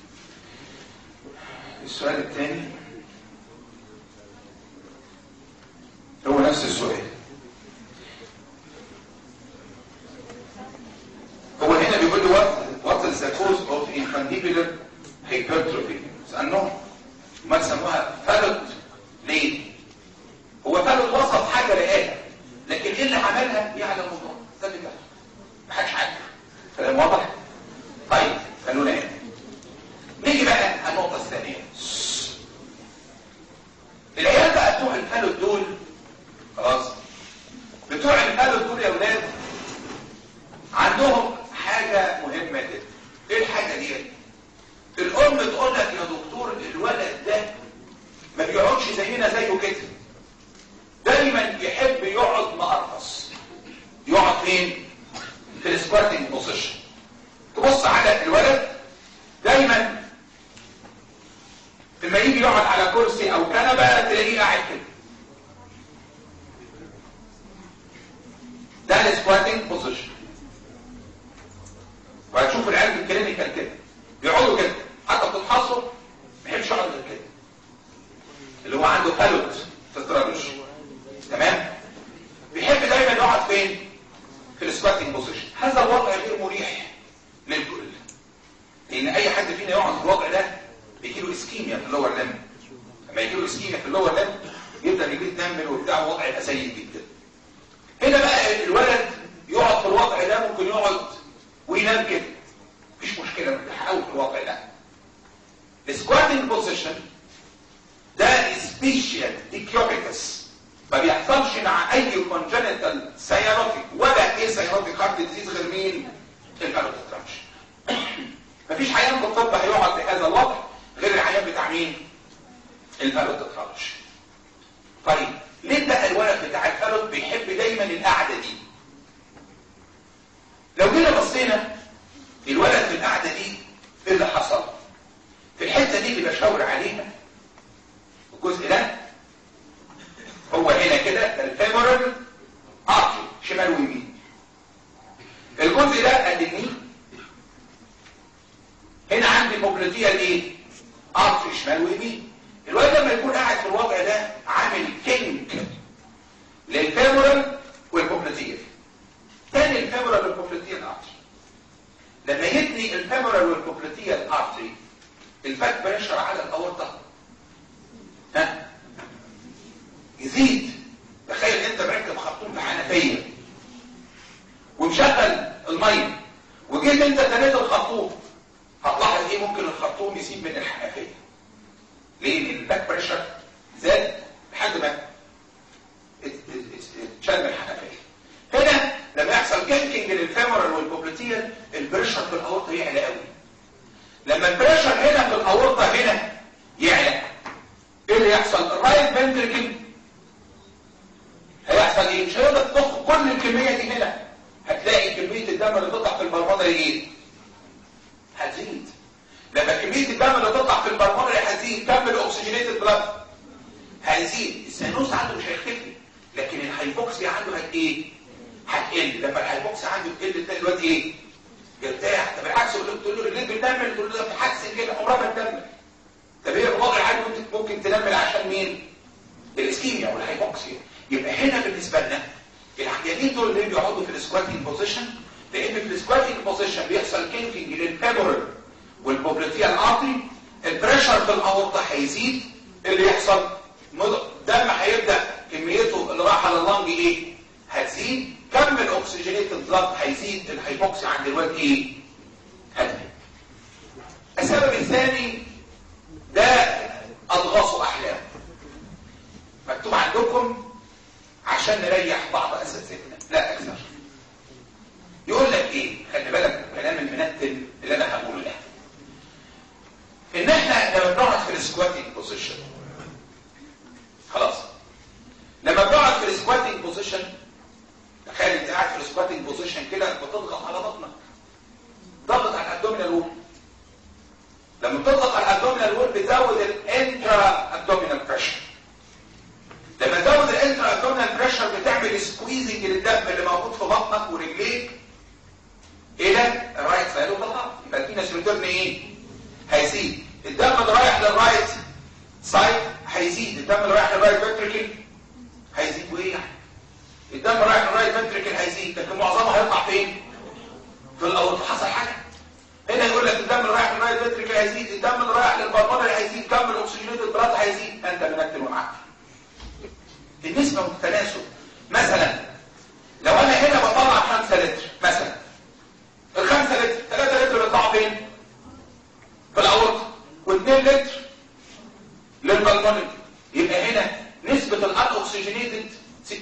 السؤال الثاني هو نفس السؤال هو هنا بيقول لي what what is the cause of infundibular hypertrophy سألناهم ما سموها فلت ليه هو فلت وصف حاجة لقاها لكن ايه اللي عملها يعلم الله ده اللي بيحصل محدش عارف كلام واضح طيب خلونا هنا نيجي بقى النقطة الثانية العيال بقى بتوع الفلت دول خلاص بتوع الفلت دول يا ولاد عندهم حاجة مهمة جدا ايه الحاجة دي الام تقول لك يا دكتور الولد ده ما بيقعدش زينا زيه كده دايما يحب يقعد مقرفص يقعد فين في السكواتنج بوزيشن تبص على الولد دايما لما يجي يقعد على كرسي او كنبه تلاقيه قاعد كده ده السكواتنج بوزيشن وهتشوف العيال في الكلينيكال كده بيقعدوا كده حتى بتتحصوا ما يحبش يقعد غير كده اللي هو عنده فالوت تسترالوش تمام بيحب دايما يقعد فين في السكواتنج بوزيشن هذا الوضع غير مريح للكل لان اي حد فينا يقعد في الوضع ده بيجي له اسكيميا في اللور لم لما يجي له اسكيميا في اللور لم يبدا يجي يتنمل وبتاع وضع يبقى سيء جدا هنا بقى الولد يقعد في الوضع ده ممكن يقعد وينام كده مفيش مشكله مرتاح قوي في الوضع ده السكواتنج بوزيشن ده سبيشال ديكيوبيتس ما بيحصلش مع اي كونجنتال سيانوتيك ولا ايه سيانوتيك هارت ديزيز غير مين الفالوترانش مفيش عيان في الطب هيقعد بهذا الوضع غير العيان بتاع مين الفالوترانش طيب ليه بقى الولد بتاع الفالوت بيحب دايما القعده دي لو جينا بصينا الولد في القعده دي ايه اللي حصل في الحته دي اللي بشاور عليها الجزء ده هو هنا كده الفيمورال ارتري شمال ويمين الجزء ده قد النين هنا عندي بوبليتيا ايه ارتري شمال ويمين الواد لما يكون قاعد في الوضع ده عامل كينج للفيمورال والبوبلاتير تاني الفيمورال والبوبلاتير ارتري لما يتني الفيمورال والبوبلاتير ارتري الباك بريشر على الاورطه ها يزيد تخيل انت مركب خرطوم في حنفيه ومشغل الميه وجيت انت تنيت الخرطوم هتلاحظ ايه ممكن الخرطوم يسيب من الحنفيه ليه لان الباك بريشر زاد لحد ما اتشال من الحنفيه هنا لما يحصل كينكينج للفيمورال والبوبلاتير البريشر في الاورطه يعلى قوي لما البريشر هنا في الاورطه هنا يعلى ايه اللي يحصل الرايت فنتركل هيحصل ايه مش هيقدر تضخ كل الكميه دي هنا هتلاقي كميه الدم اللي تطلع في البلمونري ايه هتزيد لما كميه الدم اللي تطلع في البلمونري هتزيد كم الاكسجينيتد بلاد هيزيد السينوس عنده مش هيختفي لكن الهايبوكسيا عنده هت ايه هتقل لما الهايبوكسيا عنده تقل تلاقي الواد ايه يرتاح طب بالعكس تقول له الليل بتنمل تقول له ده بتحسن كده عمرها ما تنمل طب هي الوضع العادي ممكن ممكن تنمل عشان مين الاسكيميا والهايبوكسيا يبقى هنا بالنسبه لنا العيانين دول اللي بيقعدوا في السكواتنج بوزيشن لان في السكواتنج بوزيشن بيحصل كينكينج للفيبرال والبوبلاتيال ارتري البريشر في الاورطه هيزيد اللي يحصل دم هيبدا كميته اللي رايحه لللنج ايه هتزيد كم الاكسجينيتد بلاد هيزيد الهايبوكسي عند الواد ايه هتزيد السبب الثاني ده اضغاص احلام مكتوب عندكم عشان نريح بعض اساتذتنا لا اكثر يقول لك ايه خلي بالك الكلام المنتن اللي انا هقوله ده ان احنا لما بنقعد في السكواتنج بوزيشن خلاص لما بنقعد في السكواتنج بوزيشن تخيل انت قاعد في السكواتنج بوزيشن كده بتضغط على بطنك ضغط على الابدومينال وول لما بتضغط على الابدومينال وول بتزود الانترا ابدومينال بريشر لما تزود الانترا ابدومينال بريشر بتعمل سكويزنج للدم اللي موجود في بطنك ورجليك الى الرايت سايد اوف ذا يبقى الفينس ريتيرن ايه هيزيد الدم اللي رايح للرايت سايد هيزيد الدم اللي رايح للرايت فنتريكل هيزيد وايه يعني الدم اللي رايح للرايت فنتريكل هيزيد لكن معظمه هيطلع فين في الاول حصل حاجه هنا يقول لك الدم اللي رايح للرايت فنتريكل هيزيد الدم اللي رايح للبلمونري هيزيد كم الاكسجينيتد بلاد هيزيد انت منكتل ومعاك النسبه والتناسب مثلا لو انا هنا بطلع 5 لتر مثلا الخمسة لتر 3 لتر بيطلعوا فين في الاورطه و2 لتر للبلمونري يبقى هنا نسبه الان اوكسجينيتد 60%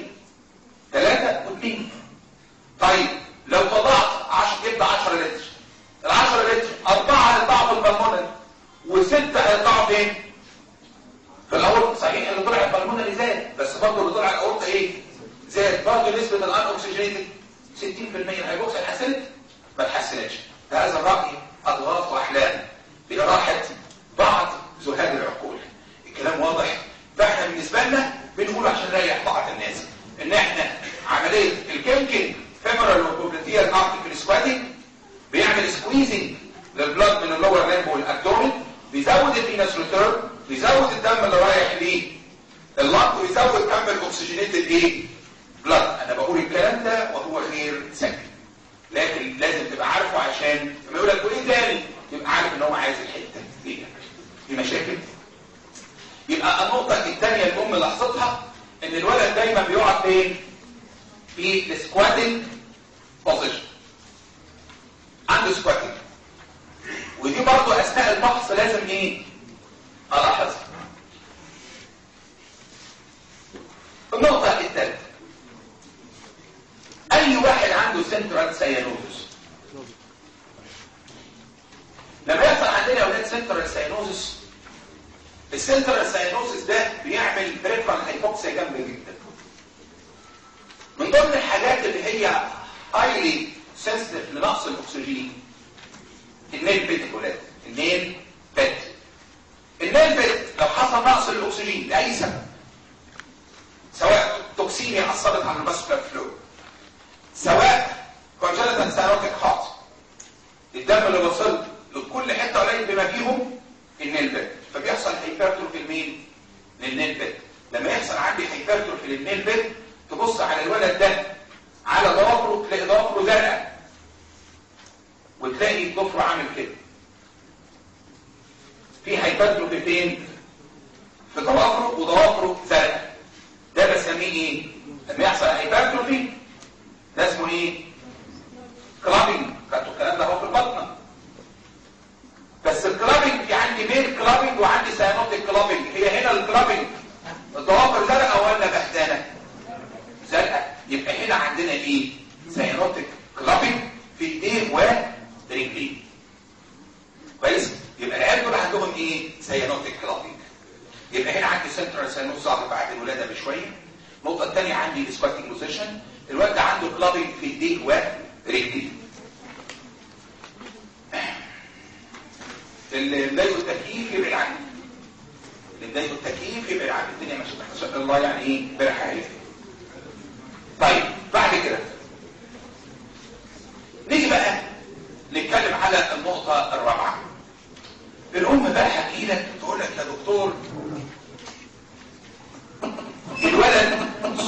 3 و2 طيب لو طلعت 10 يبقى 10 لتر ال 10 لتر أربعة هيطلعوا في البلمونري وستة هيطلعوا فين؟ في الأورطة صحيح اللي طلع البلمونري زاد بس برضه اللي طلع الأورطة إيه؟ زاد برضه نسبة الأن أوكسجينيتد 60% الهيبوكس اتحسنت؟ ما اتحسنتش هذا الرأي أضغاث وأحلام براحة بعض زهاد العقول الكلام واضح فاحنا بالنسبة لنا بنقول عشان نريح بعض الناس ان احنا عملية الكيمكينج فيمورال وبوبلاتيال ارتيكل سكواتنج بيعمل سكويزنج للبلاد من اللور ليمب والابدومين بيزود الفينس ريتيرن بيزود الدم اللي رايح ليه اللنج ويزود كم الاكسجينيتد ايه بلاد انا بقول الكلام ده وهو غير سكت لكن لازم تبقى عارفه عشان لما يقول لك وايه تاني تبقى عارف ان هو عايز الحته دي في مشاكل يبقى النقطه الثانيه الام لاحظتها ان الولد دايما بيقعد فين في السكواتنج بوزيشن عنده سكواتنج ودي برضو اثناء الفحص لازم ايه الاحظها النقطه الثالثه اي واحد عنده سنترال سيانوزس لما يحصل عندنا اولاد سنترال سيانوزس السنترال سيانوزس ده بيعمل بريفرال هايبوكسيا جامده جدا من ضمن الحاجات اللي هي هايلي سنسيتيف لنقص الاكسجين النيل بيت يا ولاد النيل بيت النيل بيت لو حصل نقص الاكسجين لاي سبب سواء توكسيميا اثرت على الباسكولار فلو سواء كونجنتال سيروتيك هارت الدم اللي وصل لكل حته قليل بما فيهم النيل بيت فبيحصل هايبرتروفي لمين للنيل بيد لما يحصل عندي هايبرتروفي للنيل بيد تبص على الولد ده على ضوافره تلاقي ضوافره زرقاء وتلاقي ضفره عامل كده في هايبرتروفي فين في ضوافره وضوافره زرقاء ده بسميه ايه لما يحصل هايبرتروفي ده اسمه ايه كلابينج خدتوا الكلام ده هو في البطنه بس الكلابينج في عندي ميل كلابينج وعندي سيانوتيك كلابينج هي هنا الكلابينج الضوافر زرقاء ولا بهدانه زرقاء يبقى هنا عندنا ايه سيانوتيك كلابينج في ايديه ورجليه كويس يبقى العيال دول عندهم ايه سيانوتيك كلابينج يبقى هنا عندي سنترال سيانوس ظهر بعد الولاده بشويه النقطه الثانيه عندي السكواتنج بوزيشن الواد ده عنده كلابينج في ايديه ورجليه اللي مضايقه التكييف يبعد عنه اللي مضايقه التكييف يبعد عنه الدنيا ماشيه ما شاء الله يعني ايه برحاله طيب بعد كده نيجي بقى نتكلم على النقطة الرابعة الأم بقى حكي لك تقول لك يا دكتور الولد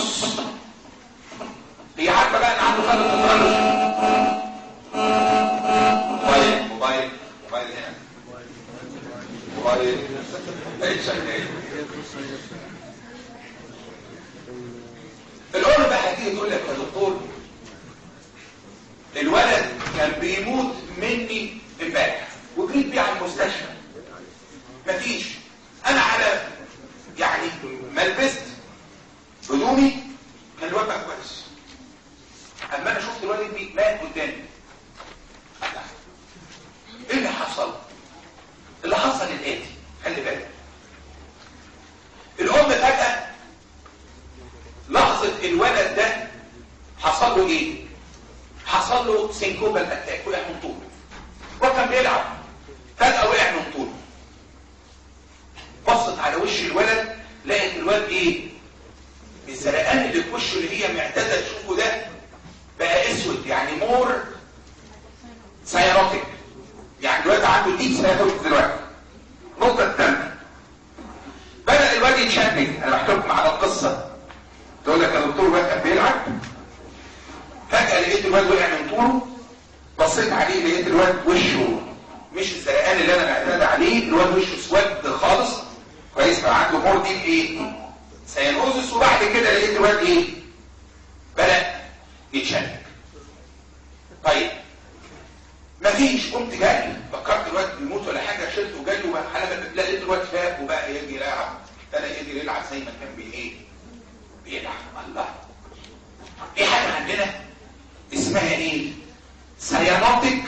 هي عارفة بقى ان عنده خلل تفرج موبايل موبايل موبايل هنا موبايل ايه شغال الأم بقى هتيجي تقول لك يا دكتور الولد كان بيموت مني امبارح وجريت بيه على المستشفى مفيش انا على يعني ما لبست هدومي كان الواد بقى كويس اما انا شفت الولد دي مات قدامي ايه اللي حصل اللي حصل الاتي خلي بالك الام فجاه لحظه الولد ده حصل له ايه حصل له سينكوبال اتاك وقع من طوله وكان بيلعب فجأة وقع من طوله بصت على وش الولد لقت الولد ايه الزرقان اللي في وشه اللي هي معتاده تشوفه ده بقى اسود يعني مور سيانوتيك يعني الولد عنده ديب سيانوتيك دلوقتي النقطه الثانيه بدا الولد يتشنج انا بحكي لكم على القصه تقول لك يا دكتور الولد كان بيلعب فجأة لقيت الواد وقع من طوله بصيت عليه لقيت الواد وشه مش الزرقان اللي انا معتاد عليه الواد وشه اسود خالص كويس بقى عنده مور دي ايه سيانوزس وبعد كده لقيت الواد ايه بدأ يتشنج طيب مفيش قمت جري فكرت الواد بيموت ولا حاجه شلته جري وحاله لقيت الواد فاق وبقى يجي يلعب ابتدى يجي يلعب زي ما كان بي ايه بيلعب الله في حاجه عندنا اسمها ايه سيانوتيك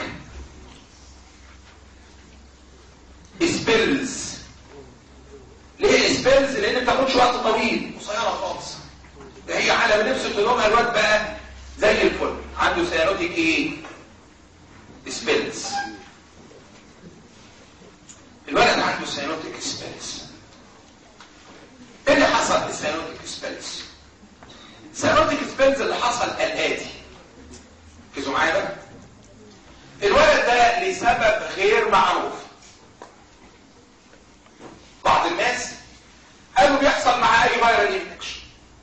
سبيلز ليه سبيلز لان بتاخدش وقت طويل قصيره خالص ده هي على ما نفسه تلومها الواد بقى زي الفل عنده سيانوتيك ايه سبيلز الولد عنده سيانوتيك سبيلز ايه اللي حصل في السيانوتيك سبيلز سيانوتيك سبيلز اللي حصل الاتي ركزوا معايا بقى الولد ده لسبب غير معروف بعض الناس قالوا بيحصل مع اي فيرال انفكشن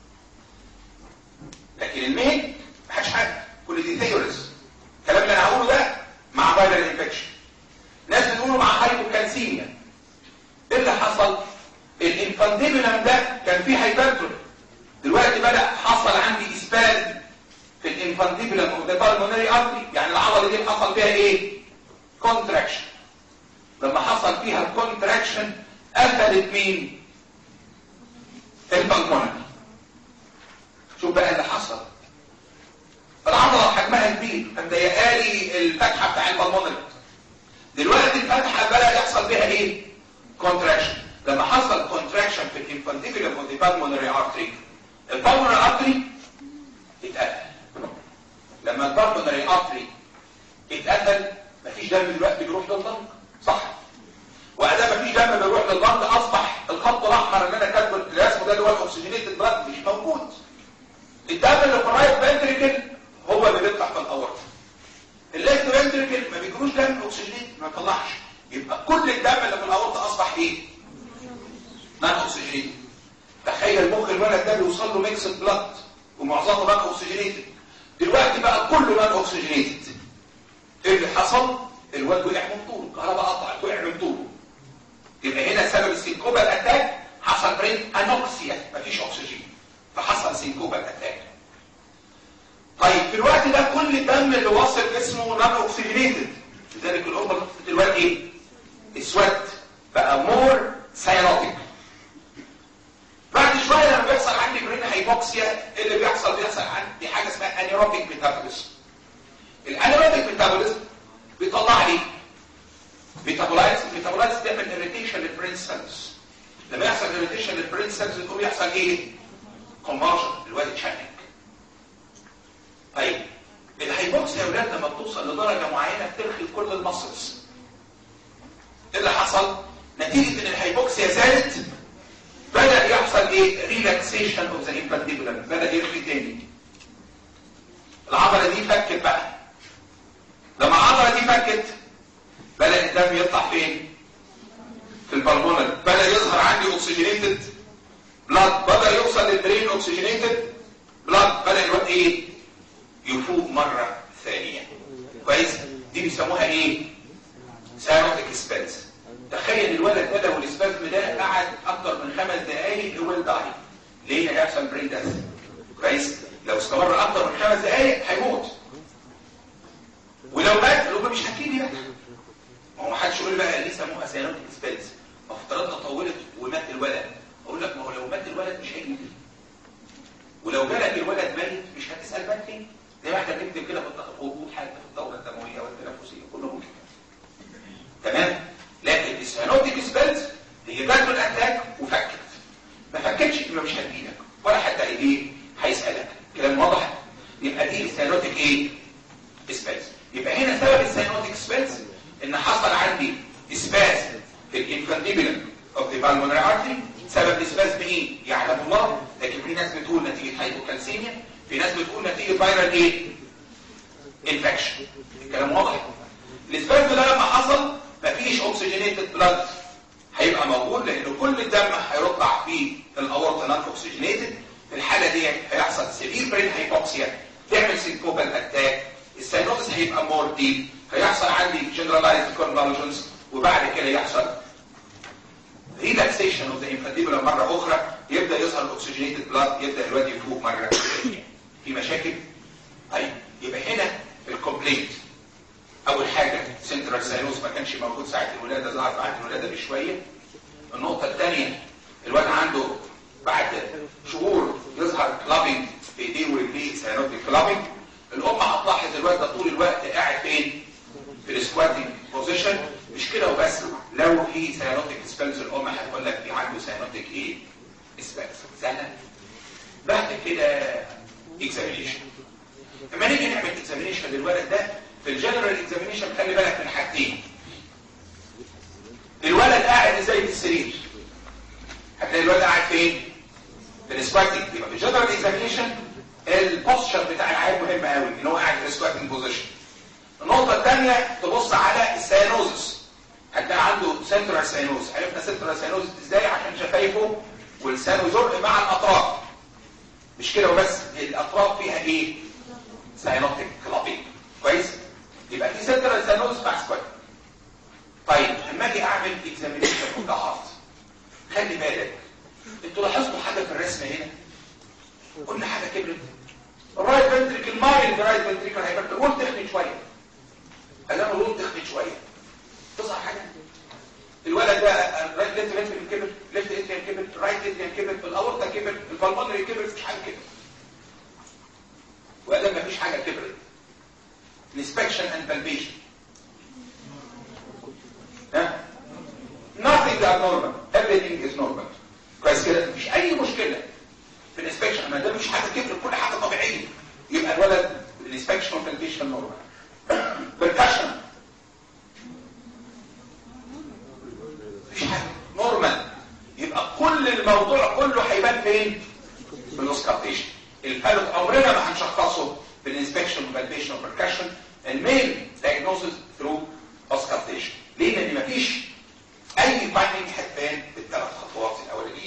لكن المين ما حدش حاجه كل دي ثيوريز الكلام اللي انا هقوله ده مع فيرال انفكشن ناس بتقولوا مع هايبوكالسيميا ايه اللي حصل الانفانتيبولم ده كان فيه هايبرتروفي دلوقتي بدا حصل عندي اسبال في الانفانتيبولم اوف ذا بالمونري ارتري يعني العضله دي حصل فيها ايه كونتراكشن لما حصل فيها الكونتراكشن قتلت مين البالمونري شوف بقى اللي حصل العضله حجمها كبير مضايقالي الفتحه بتاع البالمونري دلوقتي الفتحه بدا يحصل فيها ايه كونتراكشن لما حصل كونتراكشن في الانفانتيبولم اوف ذا بالمونري ارتري البالمونري ارتري اتقفل لما البالمونري ارتري اتقفل مفيش دم دلوقتي بيروح لللنج صح وادام مفيش دم بيروح لللنج اصبح الخط الاحمر اللي انا كاتبه الرسمه ده اللي هو الاكسجينيتد بلاد مش موجود الدم اللي في الرايت فنتريكل هو اللي بيطلع في الاورطه الليفت فنتريكل ما بيجروش دم اكسجينيت ما يطلعش يبقى كل الدم اللي في الاورطه اصبح ايه نان اوكسجينيتد تخيل مخ الولد ده بيوصل له ميكس بلاد ومعظمه نان اوكسجينيتد دلوقتي بقى كله نان اوكسجينيتد ايه اللي حصل الواد وقع من طوله الكهرباء قطعت وقع من طوله يبقى هنا سبب السينكوبال اتاك حصل برين انوكسيا مفيش اكسجين فحصل سينكوبال اتاك طيب في الوقت ده كل الدم اللي واصل اسمه نون اوكسجينيتد لذلك الامه في الوقت ايه اسود بقى مور سيانوتيك بعد شويه لما بيحصل عندي برين هايبوكسيا اللي بيحصل بيحصل عندي حاجه اسمها انيروبيك ميتابوليزم الانيروبيك ميتابوليزم بيطلع لي ميتابولايتس الميتابولايتس بيعمل اريتيشن للبرين سيلز لما يحصل اريتيشن للبرين سيلز يقوم يحصل ايه كونفرجن الواد اتشنج طيب الهايبوكسيا يا اولاد لما بتوصل لدرجه معينه بترخي كل المسلز ايه اللي حصل نتيجه ان الهايبوكسيا زادت بدا يحصل ايه ريلاكسيشن اوف ذا انفانتيبولم بدا يرخي تاني العضله دي فكت بقى لما العضله دي فكت بدا الدم يطلع فين في البلمونر بدا يظهر عندي اوكسجينيتد بلاد بدا يوصل للبرين اوكسجينيتد بلاد بدا الوقت ايه يفوق مرة ثانية كويس دي بيسموها ايه سايروتيك سبيلز تخيل الولد ده لو السبازم ده قعد اكتر من خمس دقايق هو داي ليه هيحصل برين داث كويس لو استمر اكتر من خمس دقايق هيموت ولو مات الامه مش هتيجي بقى ما هو ما حدش يقول بقى ليه سموها سايروتيك سبيلز ما فترتها طولت ومات الولد اقول لك ما هو لو مات الولد مش هيجي ولو جالك الولد ميت مش هتسال مات فين زي ما احنا بنكتب كده في الهبوط حاجه في الدوره الدمويه والتنفسيه كلهم كده تمام لكن السيانوتيك سبيلز هي جات الاتاك وفكت ما فكتش يبقى مش هتجيلك ولا حتى ايه هيسالك كلام واضح يبقى دي السيانوتيك ايه سبيلز يبقى هنا سبب السيانوتيك سبيلز ان حصل عندي اسباز في الانفانتيبولم اوف ذا بالمونري ارتري سبب الاسباز بايه يعلم الله لكن في ناس بتقول نتيجه هايبوكالسيميا في ناس بتقول نتيجه فيرال ايه انفكشن كلام واضح الاسباز ده لما حصل مفيش اوكسجينيتد بلاد هيبقى موجود لان كل الدم هيرضع في الاورطه نون اوكسجينيتد في الحاله دي هيحصل سيفير برين هايبوكسيا تعمل سينكوبال اتاك الساينوزس هيبقى مور ديب هيحصل عندي جنرالايزد كونفولجنز وبعد كده يحصل ريلاكسيشن اوف ذا انفانتيبولا مره اخرى يبدا يظهر الاكسجينيتد بلاد يبدا الواد يفوق مره ثانيه في مشاكل طيب يبقى هنا الكومبليت اول حاجه سنترال ساينوس ما كانش موجود ساعه الولاده ظهر بعد الولاده بشويه النقطه الثانيه الواد عنده بعد شهور يظهر كلابنج في ايديه ورجليه ساينوتيك كلابنج الام هتلاحظ الواد ده طول الوقت قاعد فين في السكواتنج بوزيشن مش كده وبس لو في ساينوتيك سبيلز الام هتقول لك في عنده ساينوتيك ايه سبيلز سهله بعد كده اكزامينيشن لما نيجي نعمل اكزامينيشن للولد ده في الجنرال اكزامينيشن خلي بالك من حاجتين الولد قاعد ازاي في السرير هتلاقي الولد قاعد فين في السكواتنج يبقى في الجنرال اكزامينيشن البوستشر بتاع العيال مهم قوي ان هو قاعد في السكواتنج بوزيشن النقطه الثانيه تبص على السيانوزس هتلاقي عنده سنترال سيانوز عرفنا سنترال سيانوز ازاي عشان شفايفه ولسانه زرق مع الاطراف مش كده وبس الاطراف فيها ايه ساينوتيك كلابينج كويس يبقى في سنترال سيانوز مع سكوات طيب لما اجي اعمل اكزامينيشن اوف ذا هارت خلي بالك انتوا لاحظتوا حاجه في الرسم هنا قلنا حاجه كبرت الرايت فنتريكل مايل الرايت فنتريكل هيبقى القول تخنت شويه ادام القول تخنت شويه تظهر حاجه الولد ده رايت ليفت فنتريكل كبر ليفت اتريال كبر رايت اتريال كبر الاورطه كبر البلمونري كبر مفيش حاجه كبر وادام مفيش حاجه كبرت inspection and palpation ها nothing abnormal everything is normal كويس كده مفيش اي مشكله في الانسبكشن ما دام مش حاجه كبر كل حاجه طبيعيه يبقى الولد الانسبكشن والبالبيشن نورمال بالكشن مفيش حاجه نورمال يبقى كل الموضوع كله هيبان فين في الاوسكالتيشن الفالوت عمرنا ما هنشخصه بالانسبكشن والبالبيشن والبركشن المين diagnosis through auscultation ليه لان مفيش اي فايندنج هتبان بالثلاث خطوات الاولانيه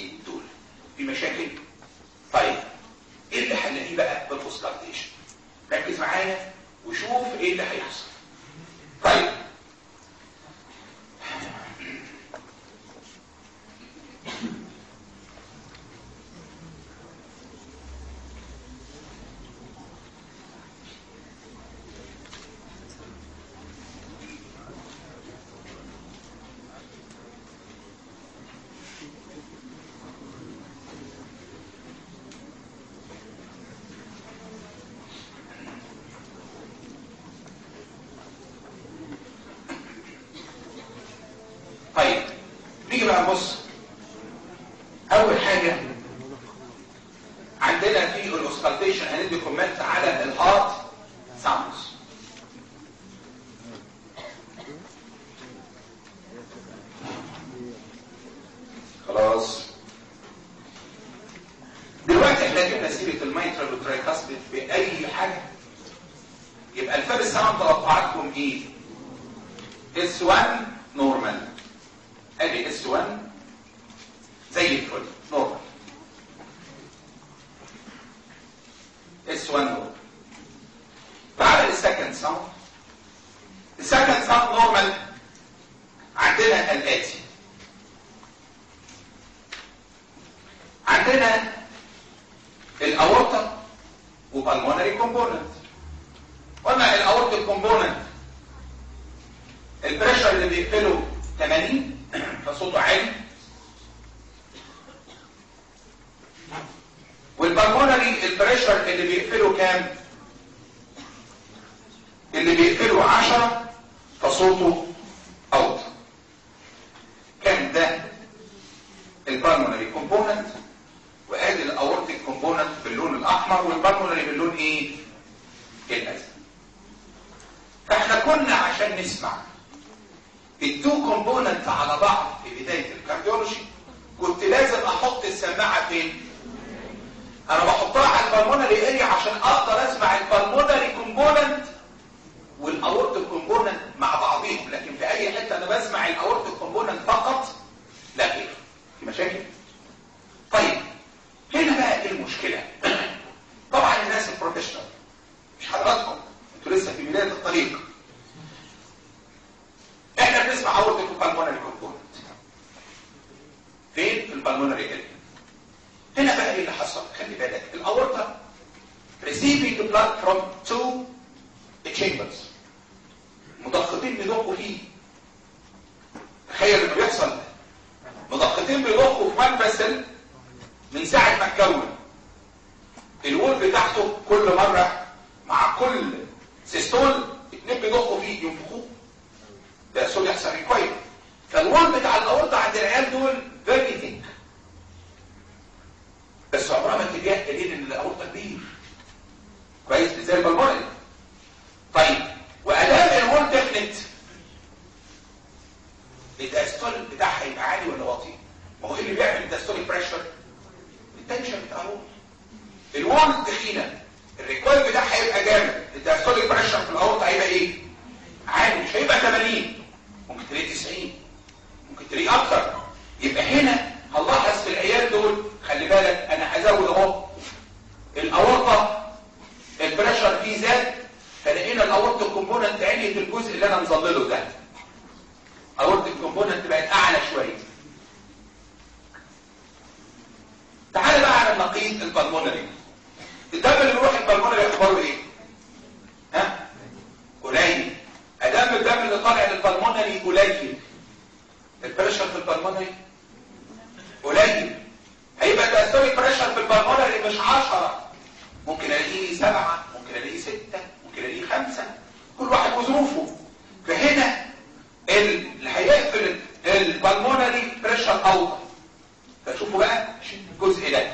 بقى بص اول حاجه عندنا في الاوسكالتيشن هندي كومنت على الهارت ساوندز خلاص دلوقتي احنا جبنا سيره الميترال والترايكاسبيد باي حاجه يبقى الفيرست ساوند توقعاتكم ايه اس 1 نورمال ادي اس 1 زي الفل نورمال اس 1 نورمال بعد السكند ساوند السكند ساوند نورمال عندنا الاتي عندنا الاورطه وبالمونري كومبوننت قلنا الاورطه كومبوننت البريشر اللي بيقفله 80 فصوته عالي والبالمونري البريشر اللي بيقفله كام اللي بيقفله 10 فصوته اوت كان ده البالمونري كومبوننت وادي الاورتيك كومبوننت باللون الاحمر والبالمونري باللون ايه الازرق فاحنا كنا عشان نسمع التو كومبوننت على بعض في بدايه الكارديولوجي كنت لازم احط السماعه فين انا بحطها على البالمونري اريا عشان اقدر اسمع البالمونري كومبوننت والاورتيك كومبوننت مع بعضهم لكن في اي حته انا بسمع الاورتيك كومبوننت فقط لا غير في مشاكل طيب هنا بقى ايه المشكله طبعا الناس البروفيشنال مش حضراتكم انتوا لسه في بدايه الطريق احنا بنسمع اورتيك وبالمونري كومبوننت فين في البالمونري اريا هنا بقى ايه اللي حصل خلي بالك الاورطه receiving blood from two chambers مضختين بيضخوا فيه تخيل اللي بيحصل مضختين بيضخوا في وان فيسل من ساعه ما اتكون الوول بتاعته كل مره مع كل سيستول اتنين بيضخوا فيه ينفخوه ده سول يحصل ريكواير فالوول بتاع الاورطه عند العيال دول فيري ثيك بس عمرها ما اتجاه دليل ان الاورطه كبير كويس زي البلمونري طيب وادام الوول ديفنت الدايستول بتاعها يبقى عالي ولا واطي ما هو ايه اللي بيعمل الدايستوليك بريشر التنشن بتاع الوول الوول تخينه الريكويل بتاعها هيبقى جامد الدايستوليك بريشر في الاورطه هيبقى ايه عالي مش هيبقى 80 ممكن تلاقيه 90 ممكن تلاقيه اكتر يبقى هنا هنلاحظ في العيال دول خلي بالك انا هزود اهو الاورطه البريشر فيه زاد فلقينا الاورطه كومبوننت عليت الجزء اللي انا مظلله ده اورطه كومبوننت بقت اعلى شويه تعال بقى على النقيض البلمونري الدم اللي بيروح البلمونري اخباره ايه ها قليل ادام الدم اللي طالع للبلمونري قليل البريشر في البلمونري قليل هيبقى الدايستوليك بريشر في البلمونري مش 10 ممكن الاقيه 7 ممكن الاقيه 6 ممكن الاقيه 5 كل واحد وظروفه فهنا اللي هيقفل البلمونري بريشر اوطى فشوفوا بقى الجزء ده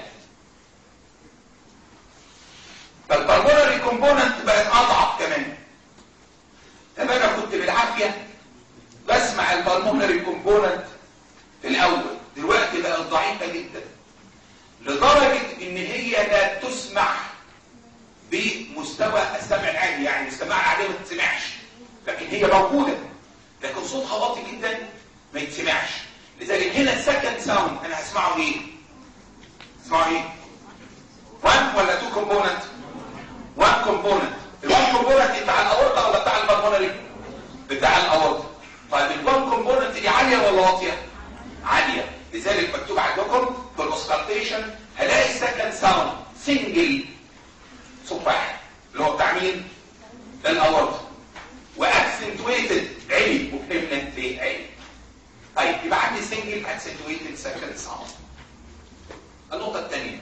فالبلمونري كومبوننت بقت اضعف كمان طب انا كنت بالعافيه بسمع البلمونري كومبوننت في الاول دلوقتي بقت ضعيفه جدا لدرجه ان هي لا تسمع بمستوى السمع العالي يعني السماع العالي ما تسمعش لكن هي موجوده لكن صوتها واطي جدا ما يتسمعش لذلك هنا السكند ساوند انا هسمعه ايه اسمعوا ايه 1 ولا 2 كومبوننت 1 كومبوننت ال1 كومبوننت بتاع الاورطه ولا بتاع البلمونري بتاع الاورطه طيب ال1 كومبوننت دي عاليه ولا واطيه عاليه لذلك مكتوب عندكم في الاوسكالتيشن هلاقي السكند ساوند سنجل صوت واحد اللي هو بتاع مين الاورطه واكسنتويتد عالي وفهمنا ليه عالي طيب يبقى عندي سنجل اكسنتويتد سكند ساوند النقطه الثانيه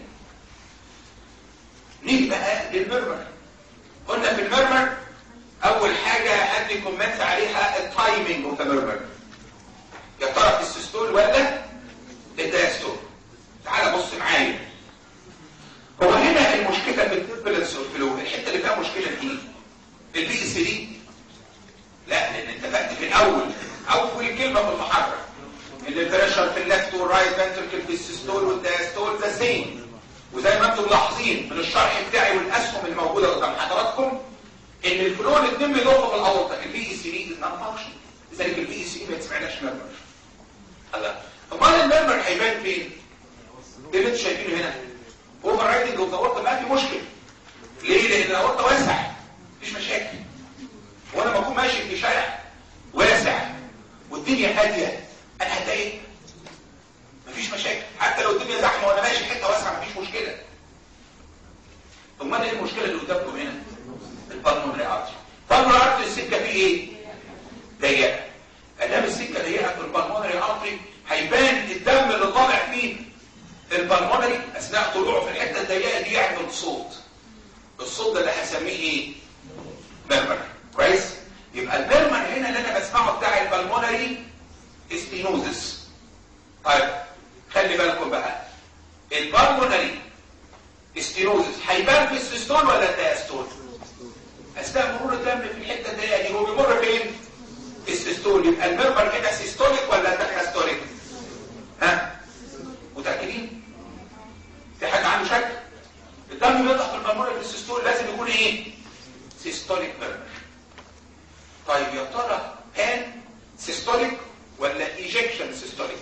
نيجي بقى للمرمر قلنا في المرمر اول حاجه ادي كومنت عليها التايمنج اوف ذا ميرمر يا ترى في السيستول ولا اثنين وزي ما انتم ملاحظين من الشرح بتاعي والاسهم اللي موجوده قدام حضراتكم ان الفلو الاثنين بيضخوا في الاورطه البي اي سي دي نون فانكشن لذلك البي اي سي ما تسمعناش ميرمر هلا امال الميرمر هيبان فين؟ ايه اللي انتوا شايفينه هنا؟ اوفر رايدنج اوف الاورطه ما في مشكله ليه؟ لان الاورطه واسع مفيش مشاكل وانا لما اكون ماشي في شارع واسع والدنيا هاديه انا هتضايق مفيش مشاكل حتى لو الدنيا زحمه وانا ماشي حته واسعه مفيش مشكله امال ايه المشكله اللي قدامكم هنا البالمونري ارتري البالمونري ارتري السكه فيه ايه ضيقه ادام السكه ضيقه في البالمونري ارتري هيبان الدم اللي طالع فيه البالمونري اثناء طلوعه في الحته الضيقه دي يعمل صوت الصوت ده اللي هسميه ايه ميرمر كويس يبقى الميرمر هنا اللي انا بسمعه بتاع البالمونري ستينوزس طيب خلي بالكم بقى البالمونري ستينوزس هيبان في السيستول ولا الدايستول اثناء مرور الدم في الحته الضيقه دي هو بيمر فين السيستول يبقى الميرمر هنا سيستوليك ولا دايستوليك ها متاكدين في حاجه عنده شك الدم بيضغط في البالمونري في السيستول لازم يكون ايه سيستوليك ميرمر طيب يا ترى كان سيستوليك ولا ايجكشن سيستوليك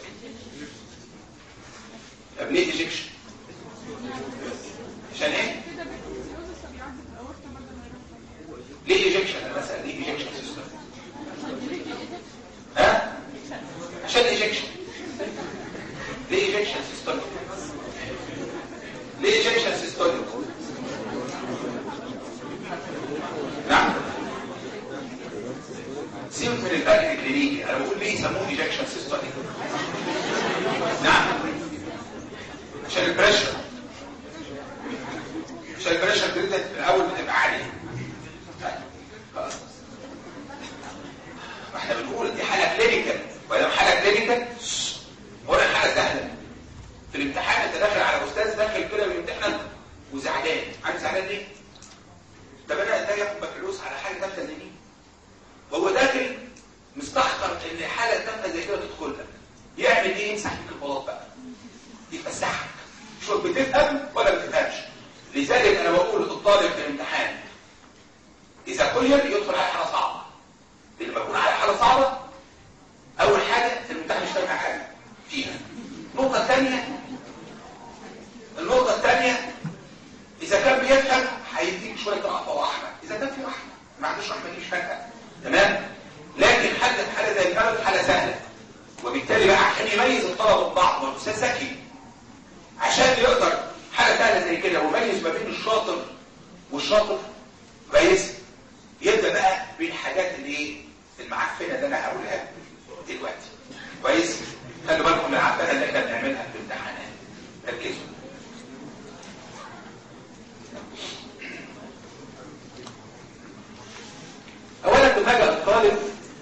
طب ليه ايجكشن عشان ايه ليه ايجكشن انا بسال ليه ايجكشن سيستوليك ها عشان ايجكشن ليه ايجكشن سيستوليك ليه ايجكشن سيستوليك نعم سيبك من الفرق الكلينيكي انا بقول ليه يسموه ايجكشن سيستوليك نعم عشان البريشر عشان البريشر جدا في الاول بتبقى عاليه طيب خلاص احنا بنقول دي حاله كلينيكال ولا حاله كلينيكال ولا حاله سهله في الامتحان انت داخل على استاذ داخل كده بيمتحنك وزعلان عارف زعلان ليه؟ ده بدا ده ياخد بكالوريوس على حاجه تافهه زي دي وهو داخل مستحقر ان حاله تافهه زي كده تدخل لك يعمل ايه يمسح فيك البلاط بقى يفسحك شو بتفهم ولا ما بتفهمش لذلك انا بقول للطالب في الامتحان اذا كلير يدخل على حاله صعبه لما يكون على حاله صعبه اول حاجه في الامتحان مش فاهم حاجه فيها النقطه الثانيه النقطه الثانيه اذا كان بيفهم هيديك شويه رأفه ورحمه اذا كان في رحمه ما عندوش رحمه دي مش فاكهه تمام لكن حل حاله زي كانت حاله سهله وبالتالي بقى عشان يميز الطلبه من بعض والاستاذ ذكي عشان يقدر حاله سهله زي كده ويميز ما بين الشاطر والشاطر كويس يبدا بقى بالحاجات اللي ايه المعفنه اللي انا هقولها دلوقتي كويس خلوا بالكم من العفنه اللي احنا بنعملها في الامتحانات ركزوا اولا تفاجئ الطالب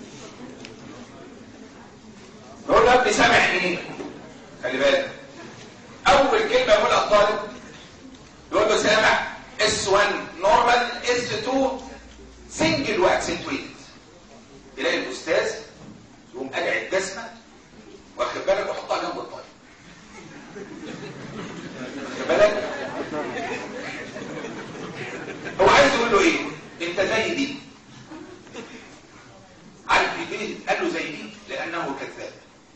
يقول له ابني سامع ايه خلي بالك اول كلمه يقولها الطالب يقول له سامع اس 1 نورمال اس 2 سنجل واكسنتويتد يلاقي الاستاذ يقوم قلع الجزمه واخد بالك ويحطها جنب الطالب واخد بالك هو عايز يقول له ايه انت زي دي عارف ليه قال له زي دي لانه كذاب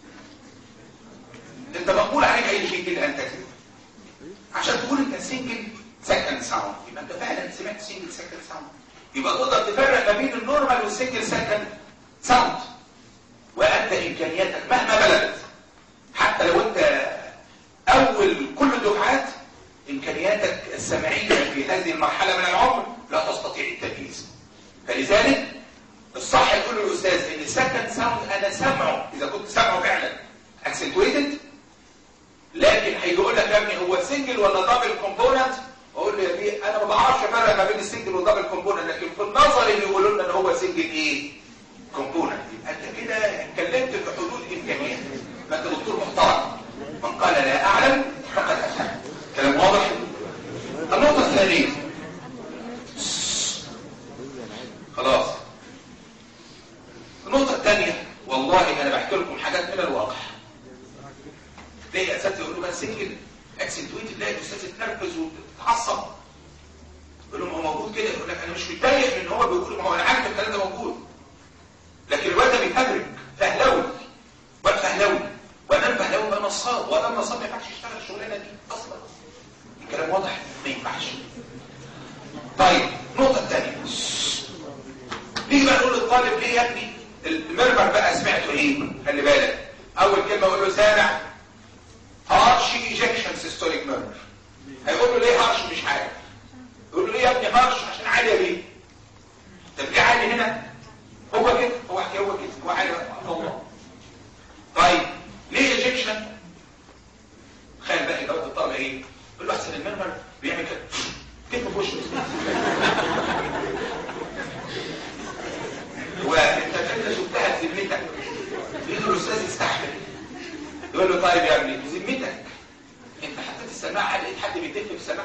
انت مقبول عليك اي شيء كده انت كذاب عشان تقول انت سنجل سكند ساوند يبقى انت فعلا سمعت سنجل سكند ساوند يبقى تقدر تفرق ما بين النورمال والسنجل سكند ساوند وانت امكانياتك مهما بلغت حتى لو انت اول كل الدفعات امكانياتك السمعيه في هذه المرحله من العمر لا تستطيع التمييز فلذلك الصح يقول للاستاذ ان السكند ساوند انا سامعه اذا كنت سامعه فعلا اكسنتويتد لكن هيقول لك يا ابني هو سنجل ولا دبل كومبوننت اقول له يا بيه انا ما بعرفش افرق ما بين السنجل والدبل كومبوننت لكن في النظر اللي يقولوا لنا ان هو سنجل ايه كومبوننت يبقى انت كده اتكلمت في حدود امكانيات ما انت دكتور محترم من قال لا اعلم فقد افهم كلام واضح النقطه الثانيه خلاص النقطة الثانية والله أنا بحكي لكم حاجات من الواقع ليه يا أساتذة يقولوا بقى سنجل اكسنتويت تلاقي الاستاذ اتنرفز وتتعصب يقول له ما هو موجود كده يقول لك انا مش متضايق من ان هو بيقول ما هو انا عارف الكلام ده موجود لكن الواد ده بيتهرج فهلوي واد فهلوي وانا الفهلوي بقى نصاب وانا النصاب ما ينفعش يشتغل الشغلانه دي اصلا الكلام واضح ما ينفعش طيب النقطه الثانيه نيجي بقى نقول للطالب ليه يا ابني المرمر بقى سمعته ايه خلي بالك اول كلمه اقول له سامع هارش ايجكشن سيستوليك ميرمر هيقول له ليه هارش مش عارف يقول له ليه يا ابني هارش عشان عاليه ليه طب ليه عالي هنا هو كده هو حكي هو كده هو عالي الله طيب ليه ايجكشن تخيل بقى جواب الطلبه ايه يقول له احسن المرمر بيعمل كده كده في وشه وانت انت شفتها في ذمتك يقول له الاستاذ استحمل يقول له طيب يا ابني بذمتك انت حطيت السماعه لقيت حد بيدف في السماعه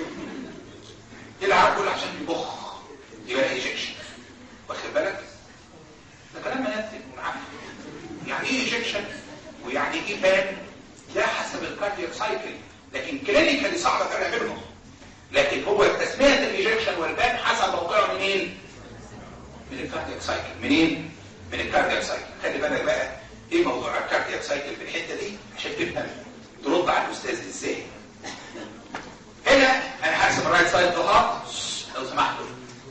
يلعب كله عشان يبخ يبقى ايجكشن واخد بالك ده كلام مناسب ومعفن يعني ايه ايجكشن ويعني ايه بان ده حسب الكاردياك سايكل لكن كلينيكالي صعب افرق بينهم لكن هو تسميه الايجكشن والبان حسب موقعه منين من الكاردياك سايكل منين من الكاردياك سايكل خلي بالك بقى ايه موضوع الكاردياك سايكل في الحته دي عشان تفهم ترد على الاستاذ ازاي هنا انا هرسم الرايت سايد ضغط لو سمحتوا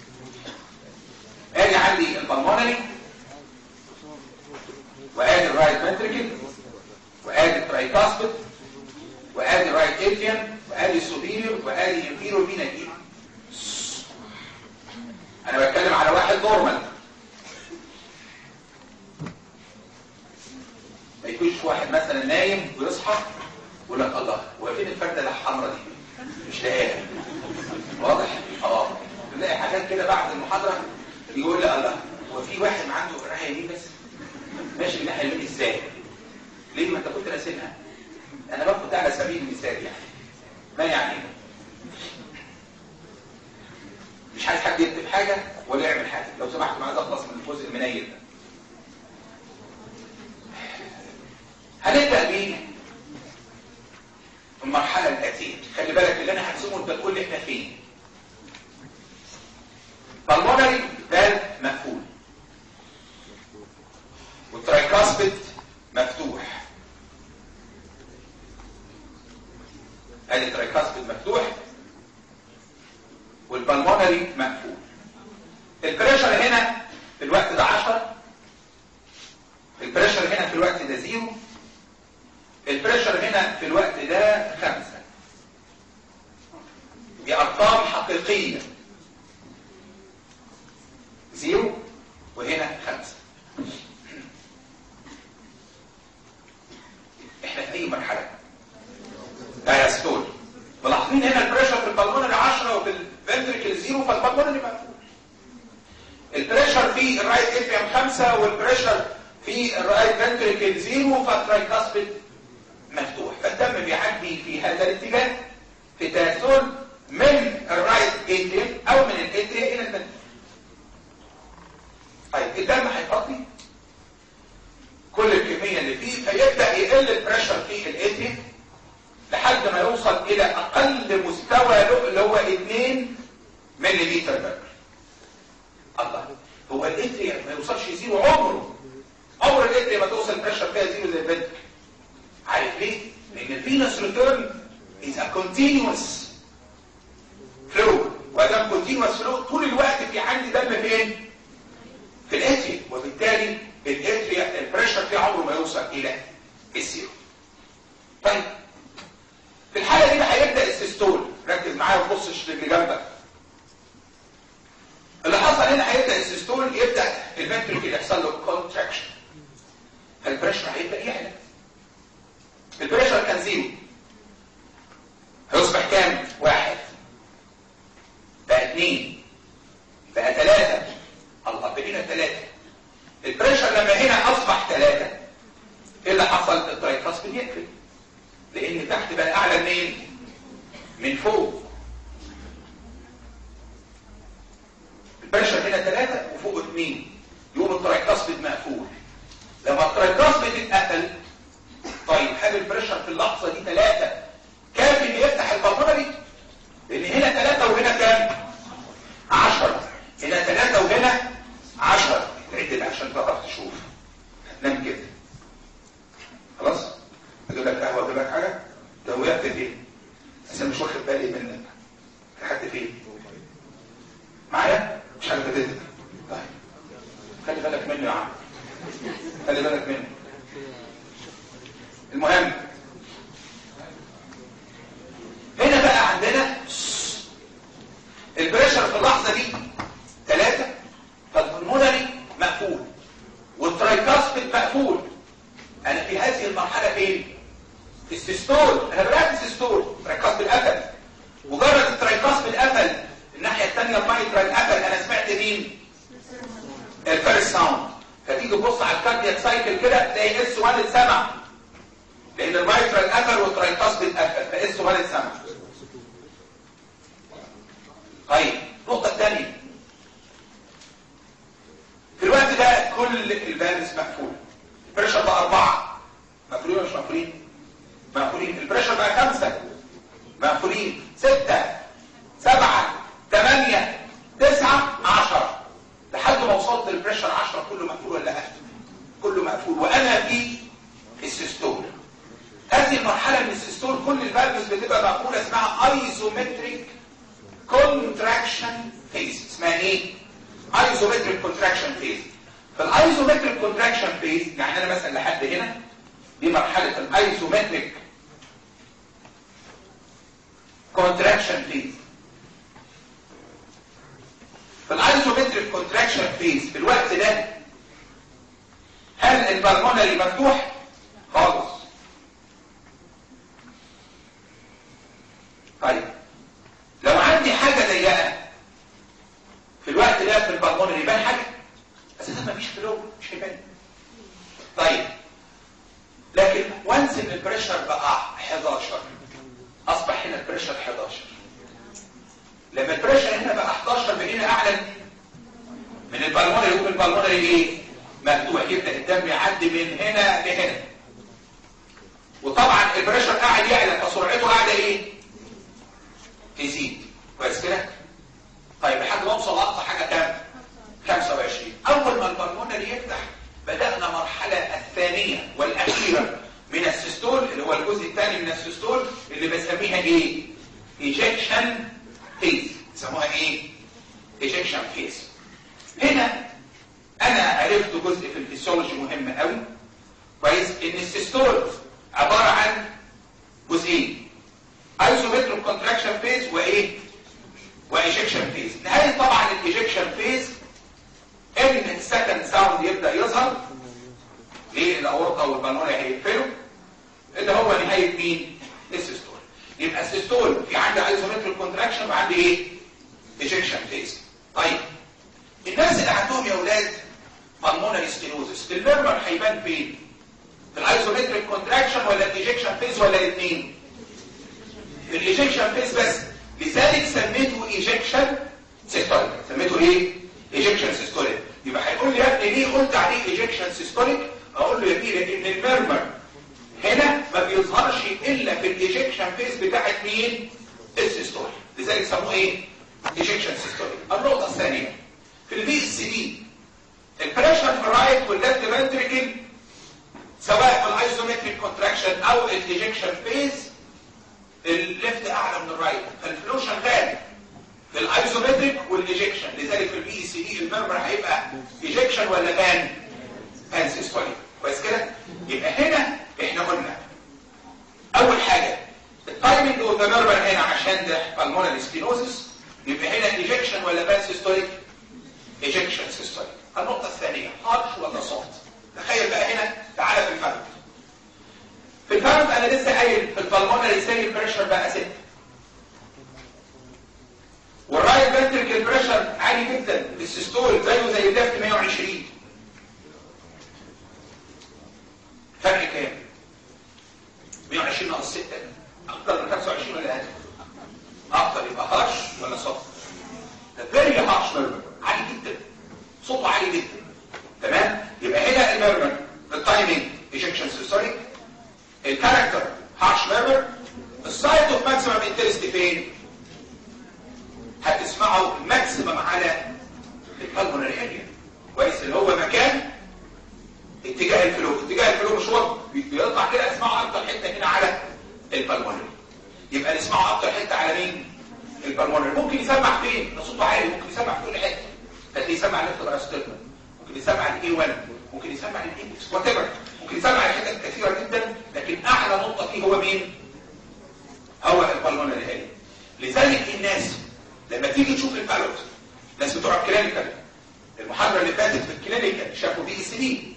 ادي عندي البلمونري وادي الرايت فنتريكل وادي الترايكاسبيد وادي الرايت اتريوم وادي السوبيريور وادي الانفيريور فينا كده انا بتكلم على واحد نورمال ما يكونش واحد مثلا نايم ويصحى يقول لك الله هو فين الفرده الحمراء دي مش لاقيها واضح اه نلاقي حاجات كده بعد المحاضره يقول لي الله هو في واحد عنده قرايه يمين بس ماشي الناحيه اليمين ازاي ليه ما انت كنت راسمها انا باخد ده على سبيل المثال يعني ما يعني مش عايز حد يكتب حاجه ولا يعمل حاجه لو سمحت معايا اخلص من الجزء المنيل ده هنبدا بيه المرحله الاتيه خلي بالك اللي انا هرسمه انت تقول لي احنا فين بالمونري بال مقفول والترايكاسبيد مفتوح ادي الترايكاسبيد مفتوح والبلمونري مقفول البريشر هنا في الوقت ده 10 البريشر هنا في الوقت ده زيرو البريشر هنا في الوقت ده خمسة دي أرقام حقيقية زيرو وهنا خمسة احنا في اي مرحلة دايستول ملاحظين هنا البريشر في البلمونري 10 وفي الفنتريكل زيرو فالبلمونري مقفول البريشر في الرايت اتريوم 5 والبريشر في الرايت فنتريكل زيرو فالترايكاسبيد مفتوح فالدم بيعدي في هذا الاتجاه في تناسل من الرايت اتريوم او من الاتريوم الى الفنتريكل طيب الدم هيفضي كل الكمية اللي فيه فيبدأ يقل البريشر في الاتريوم لحد ما يوصل الى اقل مستوى له اللي هو 2 ملي لتر بر الله هو الاتريوم ما يوصلش زيرو عمره عمر الاتريوم ما توصل بريشر فيها زيرو زي البنت عارف ليه؟ لان الفينس ريتيرن is a continuous flow وادام continuous flow طول الوقت في عندي دم فين؟ في الاتريوم وبالتالي الاتريوم البريشر فيه عمره ما يوصل الى الزيرو طيب في الحالة دي بقى هيبدأ السيستول ركز معايا وما تبصش للي جنبك اللي حصل هنا هيبدأ السيستول يبدأ الفنتريكل يحصل له كونتراكشن فالبريشر هيبدأ يعلى البريشر كان زيرو هيصبح كام؟ واحد بقى اثنين بقى ثلاثة الله بقينا ثلاثة البريشر لما هنا أصبح ثلاثة ايه اللي حصل؟ الترايكاسبيد يقفل لان تحت بقى اعلى منين من فوق البريشر هنا ثلاثة وفوق اثنين يقوم الترايكاسبيد مقفول لما الترايكاسبيد اتقفل طيب هل البريشر في اللحظة دي ثلاثة كان فين بس انا مش واخد بالي منك لحد فين معايا مش عارف ابتدي طيب خلي بالك منه يا عم خلي بالك منه المهم هنا بقى عندنا البريشر في اللحظه دي ثلاثة فالبلمونري مقفول والترايكاسبيد مقفول انا في هذه المرحله فين في السيستول انا بدات السيستول الترايكاسبيد قفل مجرد الترايكاسبيد قفل الناحيه الثانيه المايترال قفل انا سمعت مين الفيرست ساوند فتيجي تبص على الكاردياك سايكل كده تلاقي اس 1 اتسمع لان المايترال قفل والترايكاسبيد قفل فاس 1 اتسمع طيب النقطه الثانيه في الوقت ده كل الفالفز مقفوله البريشر بقى أربعة مقفولين ولا مش مقفولين؟ مقفولين البريشر بقى خمسة مقفولين ستة سبعة ثمانية تسعة عشرة لحد ما وصلت للبريشر عشرة كله مقفول ولا لا؟ كله مقفول وأنا في السيستول هذه المرحلة من السيستول كل الفالفز بتبقى مقفولة اسمها ايزومتريك كونتراكشن فيز اسمها ايه؟ ايزومتريك كونتراكشن فيز فالايزومتريك كونتراكشن فيز يعني انا مثلا لحد هنا دي مرحله الايزومتريك كونتراكشن فيز فالايزومتريك كونتراكشن فيز في الوقت ده هل البلمونري مفتوح خالص طيب لو عندي حاجه ضيقه في الوقت ده في البلمونري يبان حاجه اساسا ما فيش فلو مش هيبان طيب لكن وانس ان البريشر بقى 11 اصبح هنا البريشر 11 لما البريشر هنا بقى 11 بقينا اعلى من البلمونري يقول البلمونري ايه مفتوح يبدا الدم يعدي من هنا لهنا وطبعا البريشر قاعد يعلى فسرعته قاعده ايه تزيد كويس كده طيب لحد ما اوصل لاقصى حاجه كام 25 اول ما البلمونري يفتح بدانا مرحله الثانيه والاخيره من السيستول اللي هو الجزء الثاني من السيستول اللي بسميها ايه ايجكشن فيز يسموها ايه ايجكشن فيز هنا انا عرفت جزء في الفسيولوجي مهم قوي كويس ان السيستول عباره عن جزئين ايزومتريك كونتراكشن فيز وايه وايجكشن فيز نهايه طبعا الايجكشن فيز ان السكند ساوند يبدا يظهر ليه الاورطه والبلمونري هيقفلوا اللي هو نهايه مين السيستول يبقى السيستول في عندي ايزومتريك كونتراكشن وعندي ايه ايجكشن فيز طيب الناس اللي عندهم يا اولاد بالمونري ستينوزس الميرمر هيبان فين في الايزومتريك كونتراكشن ولا الايجكشن فيز ولا الاثنين في الايجكشن فيز بس لذلك سميته ايجكشن سيستوليك سميته ايه ايجكشن سيستوليك يبقى هيقول لي يا ابني ليه قلت عليه ايجكشن سيستوليك اقول له يا ابني لان المرمر هنا ما بيظهرش الا في الايجكشن فيز بتاعت مين السيستوليك لذلك سموه ايه ايجكشن سيستوليك النقطه الثانيه في البي اس دي البريشر في الرايت والليفت فنتريكل سواء في الايزومتريك كونتراكشن او الايجكشن فيز الليفت اعلى من الرايت فالفلو شغال في الايزومتريك والايجكشن لذلك في البي سي دي المرمر هيبقى ايجكشن ولا بان بان سيستوليك كويس كده يبقى هنا احنا قلنا اول حاجه التايمنج اوف ذا ميرمر هنا عشان ده بالمونري ستينوزس يبقى هنا ايجكشن ولا بان سيستوليك ايجكشن سيستوليك النقطه الثانيه هارش ولا صوت تخيل بقى هنا تعالى في الفرق في الفرد انا لسه قايل في البلمونري سيل بريشر بقى 6 والرايت فنتريكل بريشر عالي جدا السيستول زيه زي الليفت 120 فرق كام 120 ناقص 6 اكتر من 25 ولا اقل اكتر يبقى هارش ولا صوت ده فيري هارش ميرمر عالي جدا صوته عالي جدا تمام يبقى هنا الميرمر التايمينج ايجكشن سيستوليك الكاركتر هارش ميرمر السايت اوف ماكسيمم انترست فين هتسمعوا ماكسيمم على البلمونري اريا كويس اللي هو مكان اتجاه الفلو اتجاه الفلو مش هو بيطلع كده اسمعوا اكتر حته هنا على البلمونري يبقى نسمعه اكتر حته على مين البلمونري ممكن يسمع فين ده صوته عالي ممكن يسمع في كل حته فتلاقيه يسمع الليفت راستيرنال ممكن يسمع الاي 1 ممكن يسمع الاندكس وات ايفر ممكن يسمع الحتت كثيره جدا لكن اعلى نقطه فيه هو مين هو البلمونري هاي لذلك الناس لما تيجي تشوف البالوت الناس بتوع الكلينيكال المحاضره اللي فاتت في الكلينيكال شافوا بي اس دي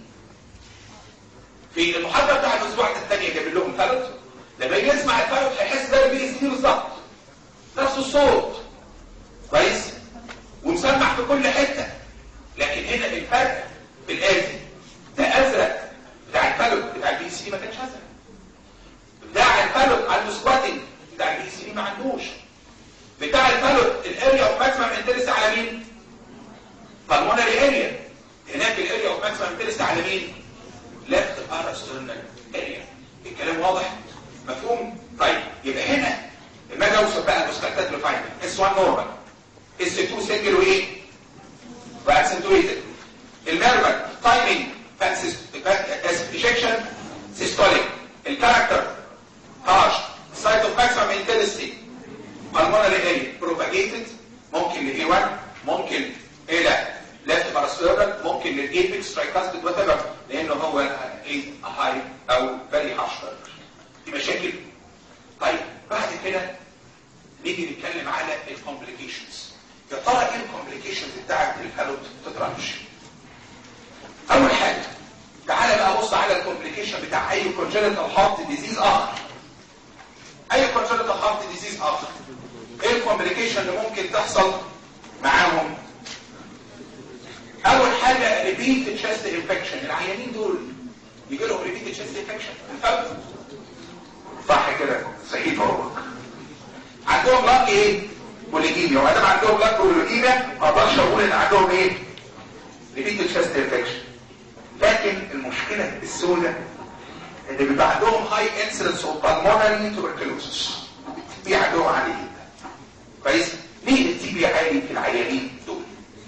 في المحاضره بتاع الاسبوع الثانيه جاب لهم بالوت لما يجي يسمع البالوت هيحس ده البي اس دي بالظبط نفس الصوت كويس ومسمع في كل حته لكن هنا الفرق في الاتي ده ازرق بتاع البالوت بتاع البي اس دي ما كانش ازرق بتاع البالوت عنده سكواتنج بتاع البي اس دي ما عندوش بتاع البالوت الاريا اوف ماكسيمم انترست على مين بالمونري اريا هناك الاريا اوف ماكسيمم انترست على مين ليفت باراسترنال اريا الكلام واضح مفهوم طيب يبقى هنا لما اجي اوصف بقى المستقبلات ريفاينمنت اس 1 نورمال اس 2 سنجل وايه واكسنتويتد النيرفال تايمينج ايجكشن سيستوليك الكاركتر هاش سايت اوف ماكسيمم انتنسيتي pulmonary area propagated ممكن ل A1 ممكن الى left parasternal ممكن للاpex tricuspid whatever لانه هو is a high او very harsh burger دي مشاكل طيب بعد كده نيجي نتكلم على الكومبليكيشنز يا ترى ايه الكومبليكيشنز بتاعت الهالوت تترانش اول حاجه تعالى بقى بص على الكومبليكيشن بتاع اي congenital heart disease اخر اي congenital heart disease اخر ايه الكومبليكيشن اللي ممكن تحصل معاهم اول حاجه ريبيت تشست انفكشن العيانين دول يجي لهم ريبيت تشست انفكشن صح كده صحيح فوق عندهم لاك ايه بوليجيميا وادام عندهم لاك بوليجيميا ما اقدرش اقول ان عندهم ايه ريبيت تشست انفكشن لكن المشكله السوداء ان بيبقى عندهم هاي انسيدنس اوف بالمونري توبركلوسس دي عندهم عالي جدا كويس ليه التي بي عالي في العيانين دول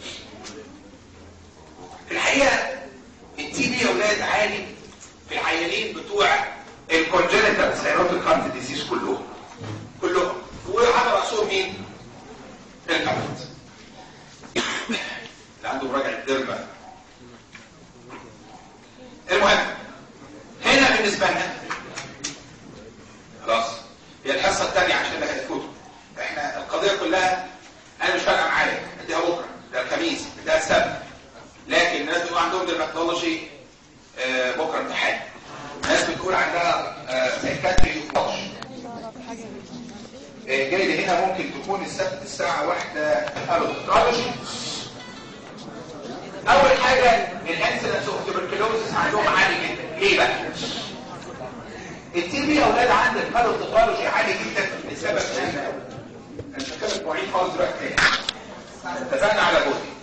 في الحقيقه التي بي يا اولاد عالي في العيانين بتوع الكونجنتال سيروتيك هارت ديزيز كلهم كلهم وعلى راسهم مين الكبد اللي عنده مراجعه ديرما المهم هنا بالنسبه لنا خلاص هي الحصه الثانيه عشان لها الكتب احنا القضيه كلها انا مش فارقه معايا اديها بكره ده الخميس ده السبت لكن الناس بيبقى عندهم ديرماتولوجي آه بكره امتحان ناس بتقول عندها آه سايكاتري وطش آه جاي لي هنا ممكن تكون السبت الساعه واحدة الالوتولوجي اول حاجه الانسيدنس اوف تبركلوزس عندهم عالي جدا ليه بقى التي بي يا اولاد عند الالوتولوجي عالي جدا لسبب مهم قوي انا مش هتكلم معين خالص دلوقتي تاني اتفقنا على جزء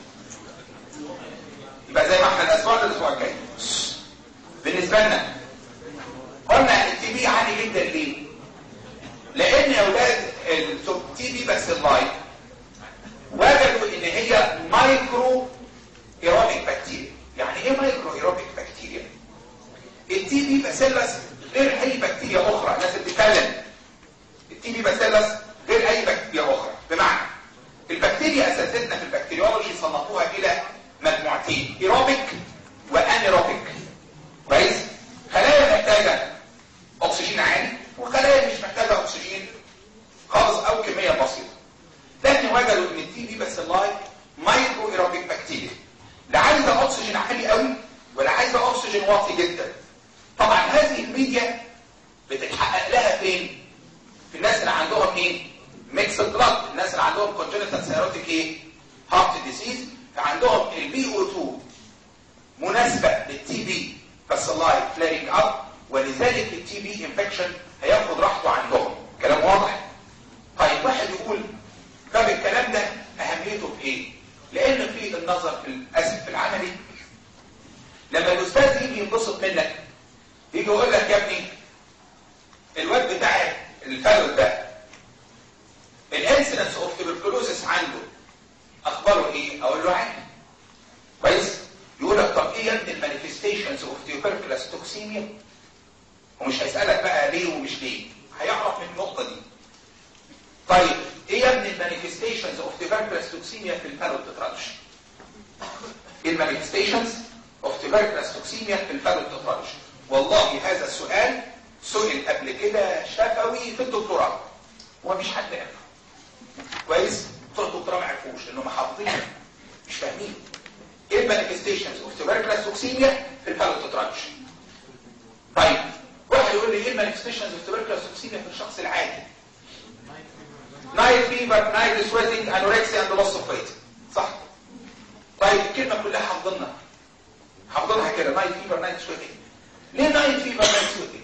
يبقى زي ما احنا الاسبوع ده الاسبوع الجاي بالنسبه لنا قلنا التي بي عالي جدا ليه لان يا اولاد التي بي بس اللايف وجدوا ان هي مايكرو ايروبيك بكتيريا يعني ايه مايكرو ايروبيك بكتيريا التي بي باسيلس غير اي بكتيريا اخرى الناس اللي بتتكلم التي بي باسيلس غير اي بكتيريا اخرى بمعنى البكتيريا اساتذتنا في البكتيريولوجي صنفوها الى مجموعتين ايروبيك وانيروبيك كويس خلايا محتاجه اكسجين عالي وخلايا مش محتاجه اكسجين خالص او كميه بسيطه لكن وجدوا ان التي بي بس اللايف مايكرو ايروبيك بكتيريا لا عايزه اكسجين عالي قوي ولا عايزه اكسجين واطي جدا طبعا هذه الميديا بتتحقق لها فين في الناس اللي عندهم ايه ميكس بلاد الناس اللي عندهم كونجنتال سيروتيك ايه هارت ديزيز فعندهم البي او 2 مناسبه للتي بي بس اللايف فلارينج اب ولذلك التي بي انفكشن هياخد راحته عندهم كلام واضح طيب واحد يقول طب الكلام ده اهميته في ايه لان في النظر في الاسف في العملي لما الاستاذ يجي ينبسط منك يجي يقول لك يا ابني الواد بتاع الفلوت ده الانسيدنس اوف تبركلوزس عنده اخباره ايه اقول له عادي كويس يقول لك طب ايه يا ابني المانيفستيشنز اوف تيوبركلس توكسيميا ومش هيسالك بقى ليه ومش ليه هيعرف من النقطه دي طيب ايه يا ابني المانيفستيشنز اوف tuberculous توكسيميا في الفالوت تترادش ايه المانيفستيشنز اوف tuberculous توكسيميا في الفالوت تترادش والله هذا السؤال سئل قبل كده شفوي في الدكتوراه ومفيش حد عرفه كويس بتوع الدكتوراه ما عرفوش لانهم حافظين مش فاهمين ايه المانيفستيشنز اوف tuberculous توكسيميا في الفالوت تترادش طيب واحد يقول لي ايه المانيفستيشنز اوف tuberculous توكسيميا في الشخص العادي نايت فيفر نايت سويتنج انوركسيا اند لوس اوف ويت صح طيب الكلمه كلها حافظينها حافظينها كده نايت فيفر نايت سويتنج ليه نايت فيفر نايت سويتنج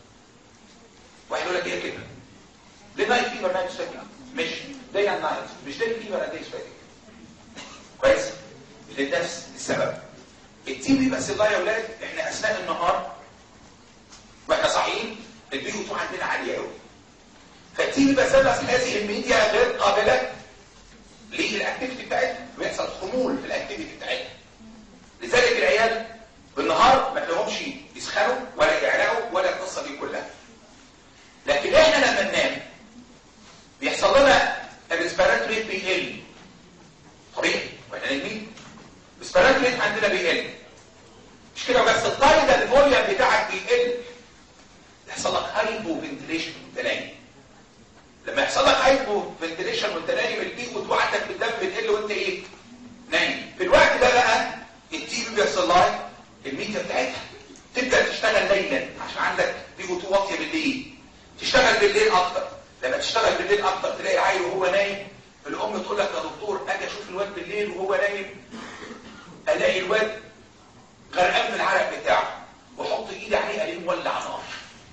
واحد يقول لك ايه كلمه ليه نايت فيفر نايت سويتنج مش داي اند نايت مش داي فيفر اند داي سويتنج كويس لنفس السبب التي بي بس الله يا اولاد احنا اثناء النهار واحنا صاحيين البي او 2 عندنا عاليه قوي فتيجي بسبس هذه الميديا غير قابلة للاكتيفيتي بتاعتها ويحصل خمول في الاكتيفيتي بتاعتها لذلك العيال بالنهار ما تلاقيهمش يسخنوا ولا يعرقوا ولا القصه دي كلها لكن احنا لما ننام بيحصل لنا الريسبيراتوري بيقل طبيعي واحنا نايمين الريسبيراتوري عندنا بيقل مش كده بس الطايده الفوليوم بتاعك بيقل يحصل لك هايبو فنتليشن وانت نايم لما يحصل لك هايبو فنتليشن وانت نايم البيك وتو عندك في الدم بتقل وانت ايه نايم في الوقت ده بقى التي بي بيحصل لها الميديا بتاعتها تبدا تشتغل ليلا عشان عندك بيك وتو واطيه بالليل تشتغل بالليل اكتر لما تشتغل بالليل اكتر تلاقي عيل وهو نايم الام تقول لك يا دكتور اجي اشوف الواد بالليل وهو نايم الاقي الواد غرقان من العرق بتاعه واحط ايدي عليه الاقيه مولع نار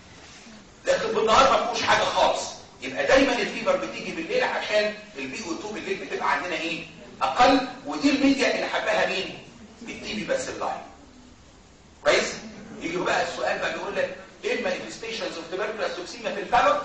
لكن بالنهار ما فيهوش حاجه خالص يبقى دايما الفيبر بتيجي بالليل عشان البي او 2 بالليل بتبقى عندنا ايه اقل ودي الميديا اللي حبها مين التي بي بس اللاين كويس يجي بقى السؤال بقى بيقول لك ايه المانيفستيشنز اوف tuberculosis توكسيميا في الفالوت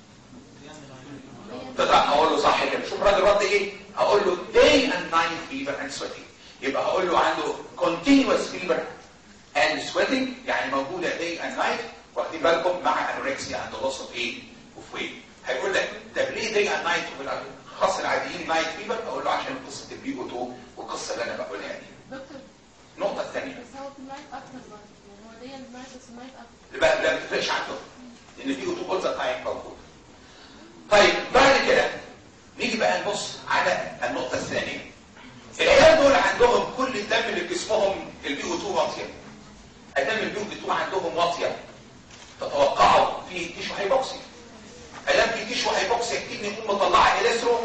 طبعا اقول له صح كده شوف الراجل رد ايه هقول له day and night fever and sweating يبقى هقول له عنده continuous fever and sweating يعني موجوده day and night واخدين بالكم مع انوركسيا عند loss of ايه of weight هيقول لك طب ليه day and night وفي الخاص العاديين نايت فيبر اقول له عشان قصه البي او 2 والقصه اللي انا بقولها دي دكتور النقطه الثانيه بس هو في النايت اكتر برضه يعني هو دي النايت بس النايت اكتر لا لا ما بتفرقش عندهم لان البي او 2 اول ذا تايم موجود طيب بعد كده نيجي بقى نبص على النقطه الثانيه العيال دول عندهم كل الدم اللي في جسمهم البي او 2 واطيه الدم البي او 2 عندهم واطيه تتوقعوا في تيشو هايبوكسي ادام في تيشو هايبوكسيا الكدني يقوم مطلعه اليسترو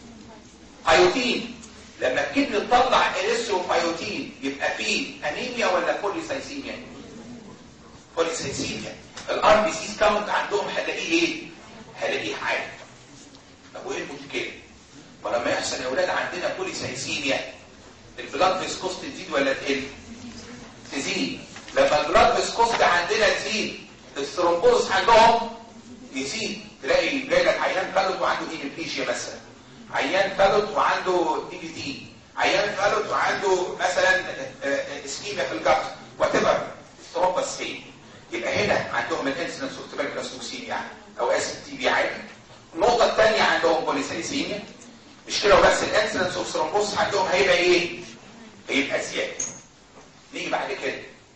فايوتين لما الكدني تطلع اليسترو فايوتين يبقى في انيميا ولا بوليسايسيميا بوليسايسيميا الار بي سي كاونت عندهم هلاقيه ايه هلاقيه عالي طب وايه المشكله ولما يحصل يا اولاد عندنا بوليسايسيميا البلاد فيسكوست تزيد ولا تقل تزيد لما البلاد فيسكوست عندنا تزيد الثرومبوز عندهم يزيد تلاقي جاي لك عيان فلت وعنده هيموبليشيا مثلا عيان فلت وعنده دي بي تي عيان فلت وعنده مثلا اسكيميا في الجبر وات ايفر ثرومبس فين يبقى هنا عندهم الانسلنس اوف تبركلوس توكسيميا او اسيد تي بي عالي النقطه الثانيه عندهم بوليسايسيميا مش كده وبس الانسلنس اوف ثرومبوس عندهم هيبقى ايه هيبقى زياده نيجي بعد كده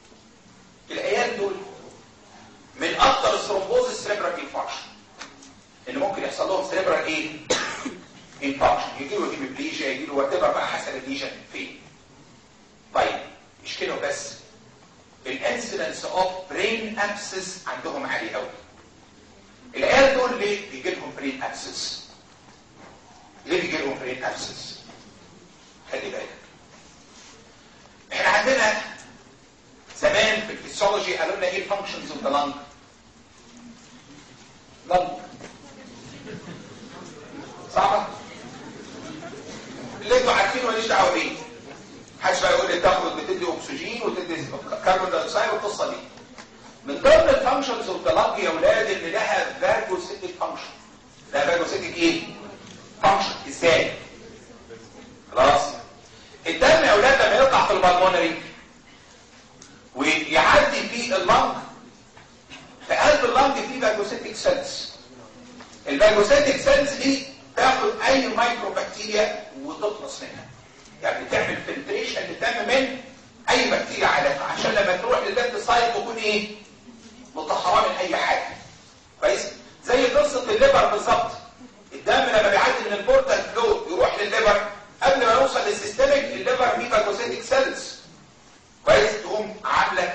العيال دول من اكتر الثرومبوز السريبرال انفاركشن اللي ممكن يحصل لهم سريبرال ايه انفاركشن يجي له هيموبليجيا يجي له وات بقى حسب الليجن فين طيب مش كده بس الانسيدنس اوف برين ابسس عندهم عالي قوي العيال دول ليه بيجي لهم برين ابسس ليه بيجي لهم برين ابسس خلي بالك احنا عندنا زمان في الفسيولوجي قالوا لنا ايه الفانكشنز اوف ذا لانج لانج صعبه اللي انتوا عارفينه ماليش دعوه بيه محدش بقى يقول لي تاخد بتدي اكسجين وتدي كربون دايوكسيد والقصه دي من ضمن الفانكشنز اوف ذا لانج يا اولاد اللي لها فاجوسيتك فانكشن لها فاجوسيتك ايه فانكشن ازاي خلاص الدم يا اولاد لما يطلع في البلمونري ويعدي في اللنج في قلب اللنج في فاجوسيتك سيلز الفاجوسيتك سيلز دي تاخد اي مايكرو بكتيريا وتخلص منها يعني تعمل فلتريشن للدم من اي بكتيريا عالقه عشان لما تروح للليفت سايد تكون ايه مطهره من اي حاجه كويس زي قصه الليفر بالظبط الدم لما بيعدي من البورتال فلو يروح للليفر قبل ما يوصل للسيستميك الليفر فيه فاجوسيتك سيلز كويس تقوم عامله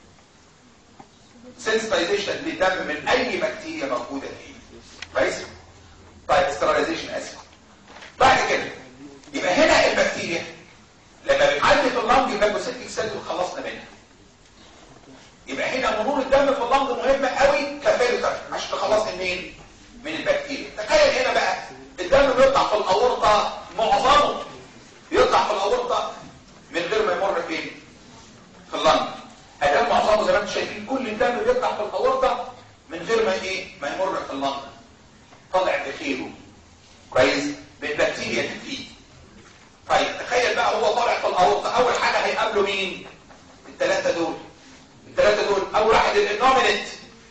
سنسيتايزيشن للدم من اي بكتيريا موجوده فيه كويس طيب استراليزيشن اسف بعد كده يبقى هنا البكتيريا لما بتعدي في اللنج الفاجوسيتك سيلز وخلصنا منها يبقى هنا مرور الدم في اللنج مهمه قوي كفلتر عشان تخلص منين من البكتيريا تخيل هنا بقى الدم بيطلع في الاورطه معظمه يطلع في الاورطه من غير ما يمر فين في اللنج ادام معظمه زي ما انتم شايفين كل الدم بيطلع في الاورطه من غير ما ايه ما يمر في اللنج طلع بخيره كويس بالبكتيريا اللي فيه طيب تخيل بقى هو طالع في الاورطه اول حاجه هيقابله مين الثلاثه دول الثلاثه دول اول واحد الانومينت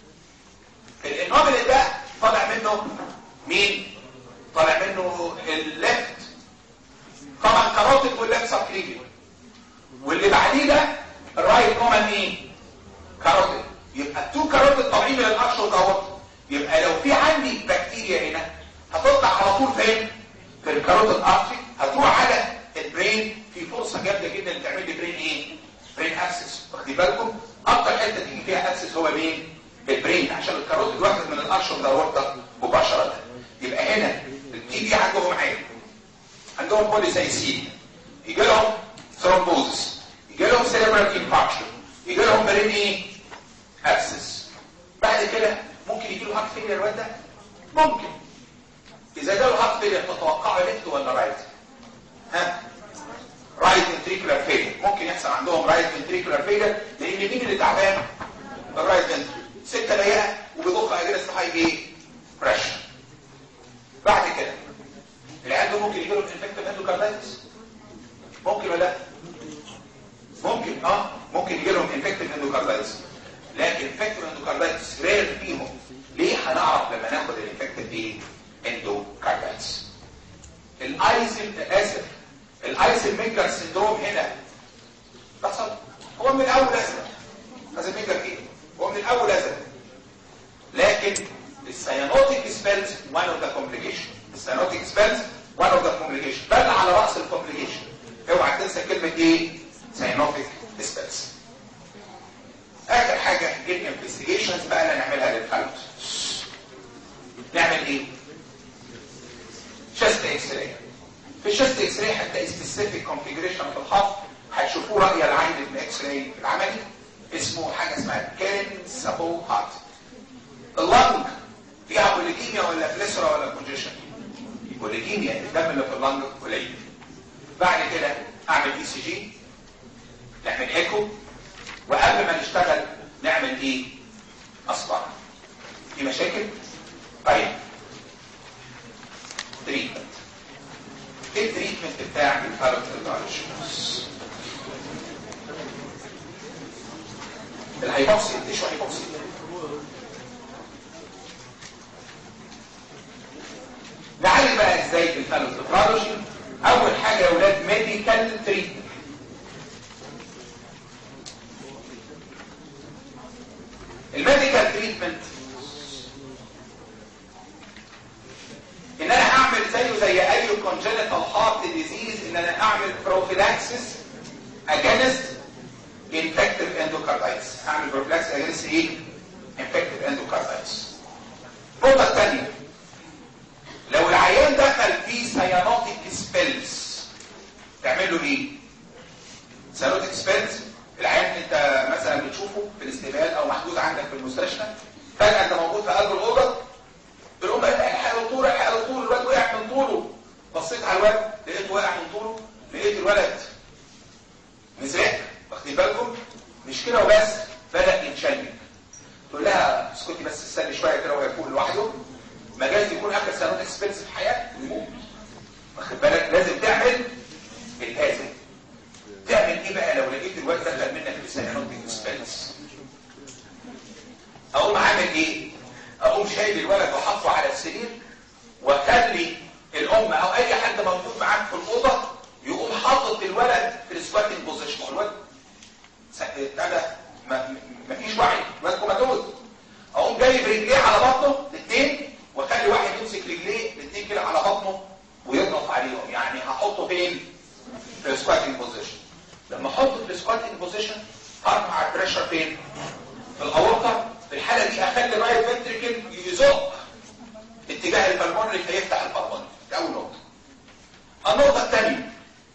الانومينت ده طالع منه مين طالع منه الليفت طبعا كاروتيد والليفت سبكليفيان واللي بعديه ده الرايت كومن ايه كاروتيد يبقى التو كاروتيد طالعين من الارشر دوت يبقى لو في عندي بكتيريا هنا هتطلع على طول فين في الكاروتيد ارتري هتروح على البرين في فرصه جامده جدا ان تعمل لي برين ايه برين اكسس واخدين بالكم اكتر حته تيجي فيها اكسس هو مين البرين عشان الكاروتيد واخد من الارشر دوت مباشره يبقى هنا التي بي عندهم عين عندهم بوليسايسين يجي لهم ثرومبوزس يجي لهم سيريبرال انفاركشن يجي لهم برين ايه ابسس بعد كده ممكن يجي له هارت فيلير الواد ده ممكن اذا جاله هارت فيلير تتوقعوا ليفت ولا رايت ها رايت فنتريكولار فيلير ممكن يحصل عندهم رايت فنتريكولار فيلير لان مين اللي تعبان الرايت فنتريكولار ستة ضيقه وبيضخ اجنس هاي ايه بريشر بعد كده العيال دول ممكن يجي لهم انفكتيف اندوكاردايتس ممكن ولا لا ممكن اه ممكن يجي لهم انفكتيف اندوكاردايتس لكن انفكتيف اندوكاردايتس رير فيهم ليه هنعرف لما ناخد الانفكتيف ايه اندوكاردايتس الايزل اسف الايزل ميجر سندروم هنا بحصل هو من الاول ازمه هذا ميجر ايه هو من الاول ازمه لكن السيانوتيك سبيلز one of the complication السيانوتيك سبيلز one of the complication بل على رأس الكومبليكيشن اوعى تنسى كلمة ايه سيانوتيك سبيلز اخر حاجة جيت انفستيجيشنز بقى اللي نعملها للفلوت نعمل ايه شست اكس راي في الشست اكس راي هتلاقي سبيسيفيك كونفيجريشن في الخط هتشوفوه رأي العين الاكس راي في العملي اسمه حاجة اسمها كين سابو هارت اللنج فيها بوليكيميا ولا فليسرا ولا كونجيشن بوليكيميا الدم اللي في اللنج قليل بعد كده اعمل اي سي جي نعمل ايكو وقبل ما نشتغل نعمل ايه اصبع في مشاكل طيب تريتمنت ايه التريتمنت بتاع الفالوتيلارج الهيبوكسي تشو هيبوكسي نعالج بقى ازاي بالفالوتيفرولوجي اول حاجه يا اولاد ميديكال تريتمنت الميديكال تريتمنت ان انا اعمل زيه زي اي كونجنتال هارت ديزيز ان انا اعمل بروفيلاكسس اجينست انفكتيف اندوكاردايتس اعمل بروفيلاكسس اجينست ايه انفكتيف اندوكاردايتس النقطه الثانيه لو العيان دخل فيه سيانوتيك سبيلز تعمل له ايه سيانوتيك سبيلز العيان انت مثلا بتشوفه في الاستقبال او محجوز عندك في المستشفى فجاه انت موجود في قلب الاوضه الام قالت الحق له طول الحق له طول الواد وقع من طوله بصيت على الواد لقيته واقع من طوله لقيت الولد مزرق واخدين بالكم مش كده وبس بدا يتشنج تقول لها اسكتي بس استني شويه كده وهو يفوق لوحده ما جايز يكون اخر سنوات اكسبنس في حياته ويموت واخد بالك لازم تعمل اللازم تعمل ايه بقى لو لقيت الواد دخل منك في سنوات اكسبنس اقوم عامل ايه اقوم شايل الولد وحطه على السرير واخلي الام او اي حد موجود معاك في الاوضه يقوم حاطط الولد في السكواتنج بوزيشن الولد ابتدى ما فيش وعي الولد كوماتوز اقوم جايب رجليه على بطنه الاثنين واخلي واحد يمسك رجليه الاثنين كده على بطنه ويضغط عليهم يعني هحطه فين في السكواتنج بوزيشن لما احطه في السكواتنج بوزيشن ارفع البريشر فين في الاورطه في الحاله دي اخلي الرايت فنتريكل يزق اتجاه البلمونري فيفتح البلمونري دي اول نقطه النقطه الثانيه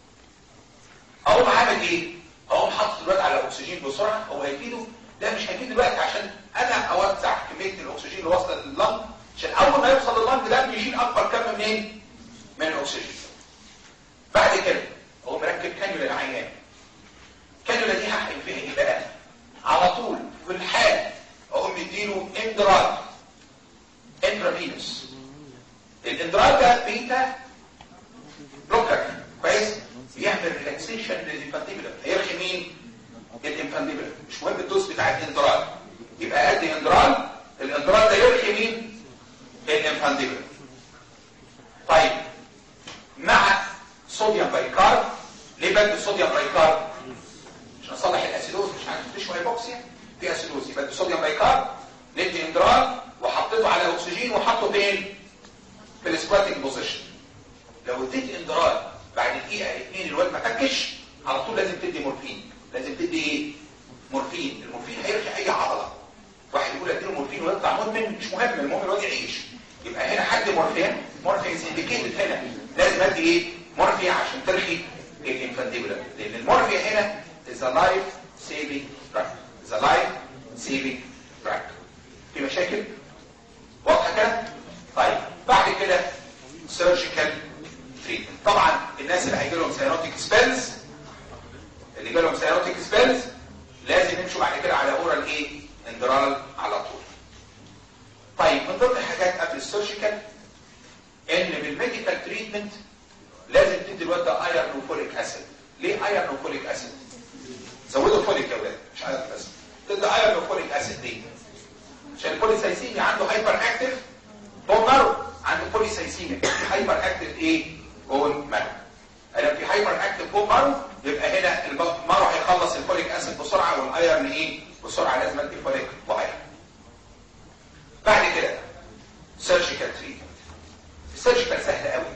اقوم عامل ايه اقوم حاطط الواد على الاكسجين بسرعه هو هيفيده ده مش هيفيد دلوقتي عشان انا اوزع كميه الاكسجين اللي واصله لللنج عشان اول ما يوصل لللنج ده بيشيل اكبر كم منين من الاكسجين بعد كده اقوم مركب كانيولا للعيان الكانيولا دي هحقن فيها ايه بقى على طول في الحال اقوم مديله اندرال انترافينوس الاندرال ده بيتا بلوكر كويس بيعمل ريلاكسيشن للانفانتيبولم هيرخي مين الانفانتيبولم مش مهم الدوز بتاع الاندرال يبقى قد اندرال الاندرال ده يرخي مين الانفانتيبولم طيب مع صوديوم بايكارب ليه بدي صوديوم بايكارب عشان اصلح الاسيدوز مش عارف تشوي هايبوكسيا في اسيدوز يبقى صوديوم بايكارب ندي اندرال وحطيته على الاكسجين وحطه فين في السكواتنج بوزيشن لو اديت اندرال بعد دقيقه اثنين الواد ما تكش على طول لازم تدي مورفين لازم تدي ايه مورفين المورفين هيرخي اي عضله واحد يقول اديله مورفين ويطلع مدمن مش مهم المهم الواد يعيش يبقى هنا حد مورفين مورفين سندكيتد هنا لازم ادي ايه مورفين عشان ترخي الانفانتيبولم لان المورفين هنا is a life saving drug is a life saving drug في مشاكل واضحه كده طيب بعد كده surgical treatment طبعا الناس اللي هيجي لهم سيانوتيك سبيلز اللي جاي لهم سيانوتيك سبيلز لازم يمشوا بعد كده على اورال ايه اندرال على طول طيب من ضمن الحاجات قبل السيرجيكال ان بالميديكال تريتمنت لازم تدي الواد ده ايرون وفوليك اسيد ليه ايرون وفوليك اسيد زودوا فوليك يا ولاد مش عارف بس تدي ايرون وفوليك اسيد ليه عشان البوليسايسيميا عنده هايبر اكتف بون مارو عنده بوليسايسيميا هايبر اكتف ايه بون مارو لو في هايبر اكتف بون مارو يبقى هنا المارو هيخلص الفوليك اسيد بسرعه والايرن ايه بسرعه لازم ادي فوليك وايرن بعد كده سيرجيكال تريتمنت السيرجيكال سهل قوي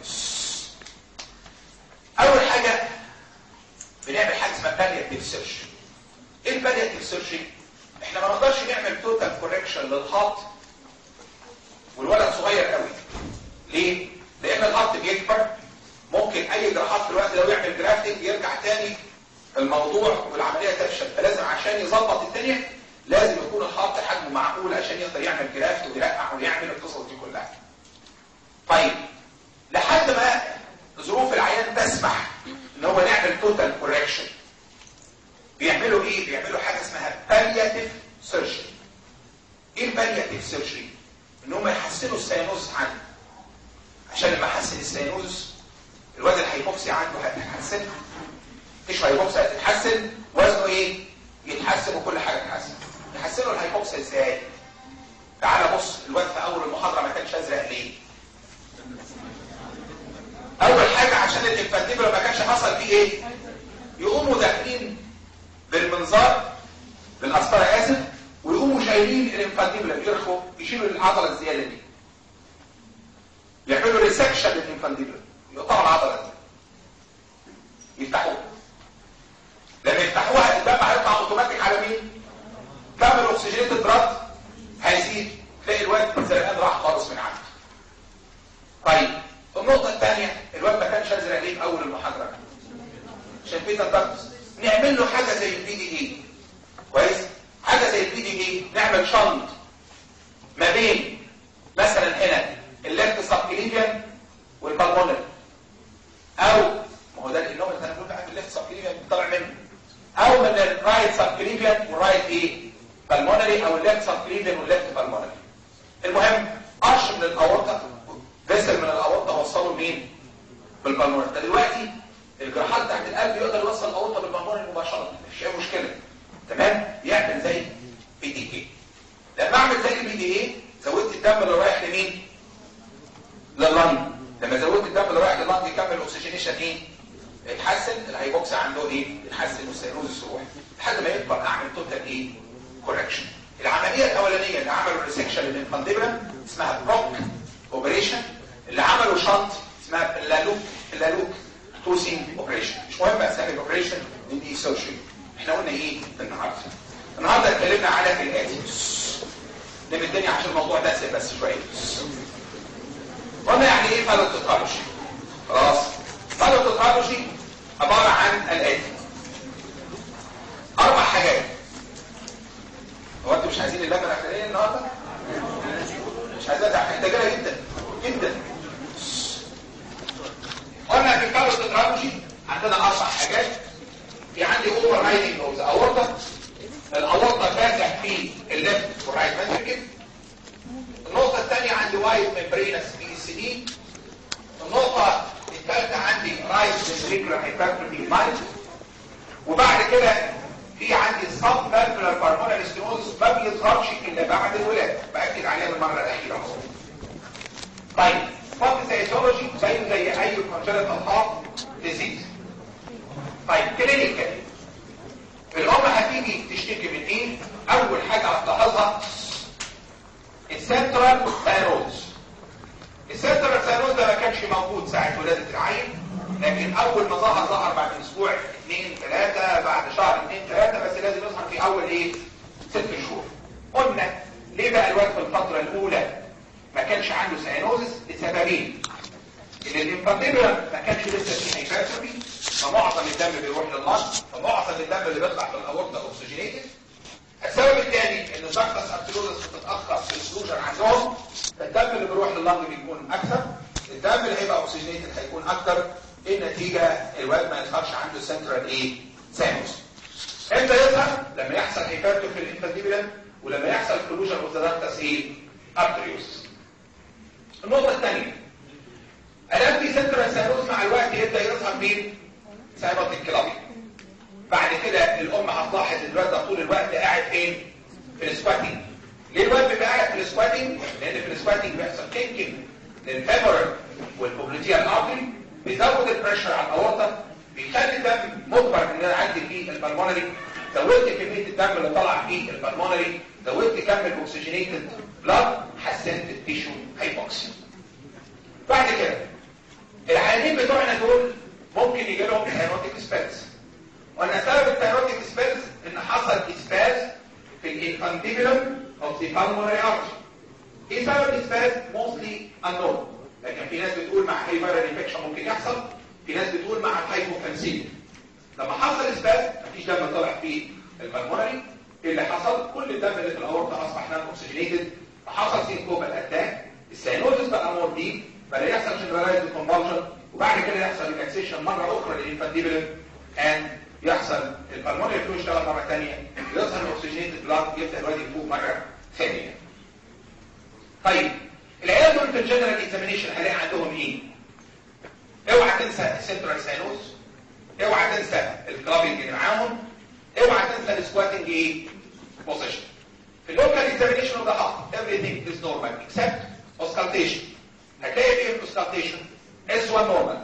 اول حاجه بنعمل حاجه اسمها بالياتيف سيرجري ايه البالياتيف سيرجري احنا ما نقدرش نعمل توتال كوركشن للخط والولد صغير قوي ليه لان الخط بيكبر ممكن اي جراحات في الوقت لو يعمل جرافتنج يرجع تاني الموضوع والعمليه تفشل فلازم عشان يظبط الدنيا لازم يكون الخط حجمه معقول عشان يقدر يعمل جرافت ويرقع ويعمل القصص دي كلها طيب لحد ما ظروف العيان تسمح ان هو نعمل توتال كوركشن بيعملوا ايه بيعملوا حاجه اسمها بالياتيف سيرجري ايه البالياتيف سيرجري ان هم يحسنوا السيانوز عنده عشان لما احسن السيانوز الوزن الهيبوكسي عنده هتتحسن مفيش هيبوكسي هتتحسن وزنه ايه يتحسن وكل حاجه تتحسن يحسنوا الهيبوكسي ازاي تعالى بص الواد في اول المحاضره ما كانش ازرق ليه اول حاجه عشان الانفانتيبل ما كانش حصل فيه ايه يقوموا داخلين بالمنظار بالقسطره اسف ويقوموا شايلين الانفانتيبل يرخوا يشيلوا العضله الزياده دي يعملوا ريسكشن للانفانتيبل يقطعوا العضله دي يفتحوها لما يفتحوها الدم هيطلع اوتوماتيك على مين كم الاكسجين بلاد هيزيد تلاقي الواد زرقان راح خالص من عنده طيب النقطه الثانيه الواد ما كانش ازرق ليه في اول المحاضره عشان في تنتقص نعمل له حاجه زي البي دي اي كويس حاجه زي البي دي اي نعمل شنط ما بين مثلا هنا الليفت سبكليفيان والبالمونري او ما هو ده الانوم اللي انا بقول بقى الليفت سبكليفيان طالع منه او من الرايت سبكليفيان والرايت ايه بالمونري او الليفت سبكليفيان والليفت بالمونري المهم قرش من الاورطه فيسل من الاورطه وصله مين بالبالمونري ده دلوقتي الجراحات بتاعت القلب يقدر يوصل الاورطه بالبالمونري مباشره مفيش اي مشكله تمام يعمل زي بي دي اي لما اعمل زي البي دي اي زودت الدم اللي رايح لمين لللنج لما زودت الدم اللي رايح الكوجنيشن ايه اتحسن الهايبوكسيا عنده ايه اتحسن والسيروزس يروح لحد ما يكبر اعمل توتال ايه كوركشن العمليه الاولانيه اللي عملوا ريسكشن للمقدمه اسمها بروك اوبريشن اللي عملوا شنط اسمها اللالوك اللالوك توسينج اوبريشن مش مهم اسامي الاوبريشن دي سيرجري احنا قلنا ايه النهارده النهارده اتكلمنا على الاتي نم الدنيا عشان الموضوع ده سيب بس شويه قلنا يعني ايه فالوتوتولوجي خلاص فالوتوتولوجي عباره عن الاتي اربع حاجات هو انتوا مش عايزين اللجنه الاخرانيه النهارده مش عايزينها ده محتاجينها جدا جدا قلنا في الفالوتوتولوجي عندنا اربع حاجات في عندي اوفر رايدنج اوف ذا اورتا الاورطه فاتح في الليفت والرايت فنتركل النقطه الثانيه عندي وايت ممبرينس بي اس دي النقطه الثالثه عندي رايت فنتريكولار هايبرتروفي مايند وبعد كده في عندي سب فالفولار بالمونري ستينوزس ما بيظهرش الا بعد الولاده باكد عليها بالمره الاخيره اهو طيب فاكسيتولوجي زيه زي اي كونجنتال هارت ديزيز طيب كلينيكال الام هتيجي تشتكي من ايه اول حاجه هتلاحظها السنترال سايروز السنترال سايروز ده ما كانش موجود ساعه ولاده العيل لكن اول ما ظهر ظهر بعد اسبوع اثنين ثلاثه بعد شهر اثنين ثلاثه بس لازم يظهر في اول ايه ست شهور قلنا ليه بقى الواد في الفتره الاولى ما كانش عنده ساينوزس لسببين ان الانفانتيبيولم ما كانش لسه فيه هايبرتروفي فمعظم الدم بيروح لللنج فمعظم الدم اللي بيطلع في الاورطه اوكسجينيتد السبب الثاني ان الدكتس ارتيروزس بتتاخر في الكلوجر عندهم فالدم اللي بيروح لللنج بيكون اكثر الدم اللي هيبقى اوكسجينيتد هيكون اكثر النتيجه الواد ما يظهرش عنده سنترال ايه سانوس امتى يظهر لما يحصل هايبرتروفي في الانفانتيبيولم ولما يحصل كلوجر اوف ذا دكتس ايه ارتريوس النقطه الثانيه الام في سنترال سانوس مع الوقت يبدا يظهر مين سايبط الكلابي بعد كده الام هتلاحظ الواد ده طول الوقت قاعد فين في السكواتنج ليه الواد بيبقى قاعد في السكواتنج لان في السكواتنج بيحصل كينكينج للفيمورال والبوبليتيال ارتري بيزود البريشر على الاورطه بيخلي الدم مجبر ان انا اعدي فيه البلمونري زودت كميه الدم اللي طلع فيه البلمونري زودت كم الاكسجينيتد بلاد حسنت التيشو هايبوكسيا بعد كده العيانين بتوعنا دول ممكن يجي لهم تايروتيك سبيلز وانا سبب التايروتيك سبيلز ان حصل اسباز في الانفانديبولم اوف ذا بالمونري ارتري ايه سبب الاسباز موستلي unknown لكن في ناس بتقول مع هايبر انفكشن ممكن يحصل في ناس بتقول مع الهايبوكالسيميا لما حصل اسباز مفيش دم طلع في البلمونري اللي حصل كل الدم اللي في الاورطه اصبح نان اوكسجينيتد فحصل سينكوبال اتاك السينوزس بقى مور دي بدا يحصل جنرالايزد كونفولجن وبعد كده يحصل ريلاكسيشن مره اخرى للانفانديبولم اند يحصل البلمونري فلو يشتغل مره ثانيه يظهر الاكسجينيتد بلاد يبدا الواد يفوق مره ثانيه طيب العيال دول في الجنرال اكزامينيشن هلاقي عندهم ايه اوعى تنسى السنترال ساينوز اوعى تنسى الكلابنج اللي معاهم اوعى تنسى السكواتنج ايه بوزيشن في اللوكال اكزامينيشن اوف ذا هارت everything is normal except auscultation هتلاقي فيه الاسكالتيشن اس 1 نورمال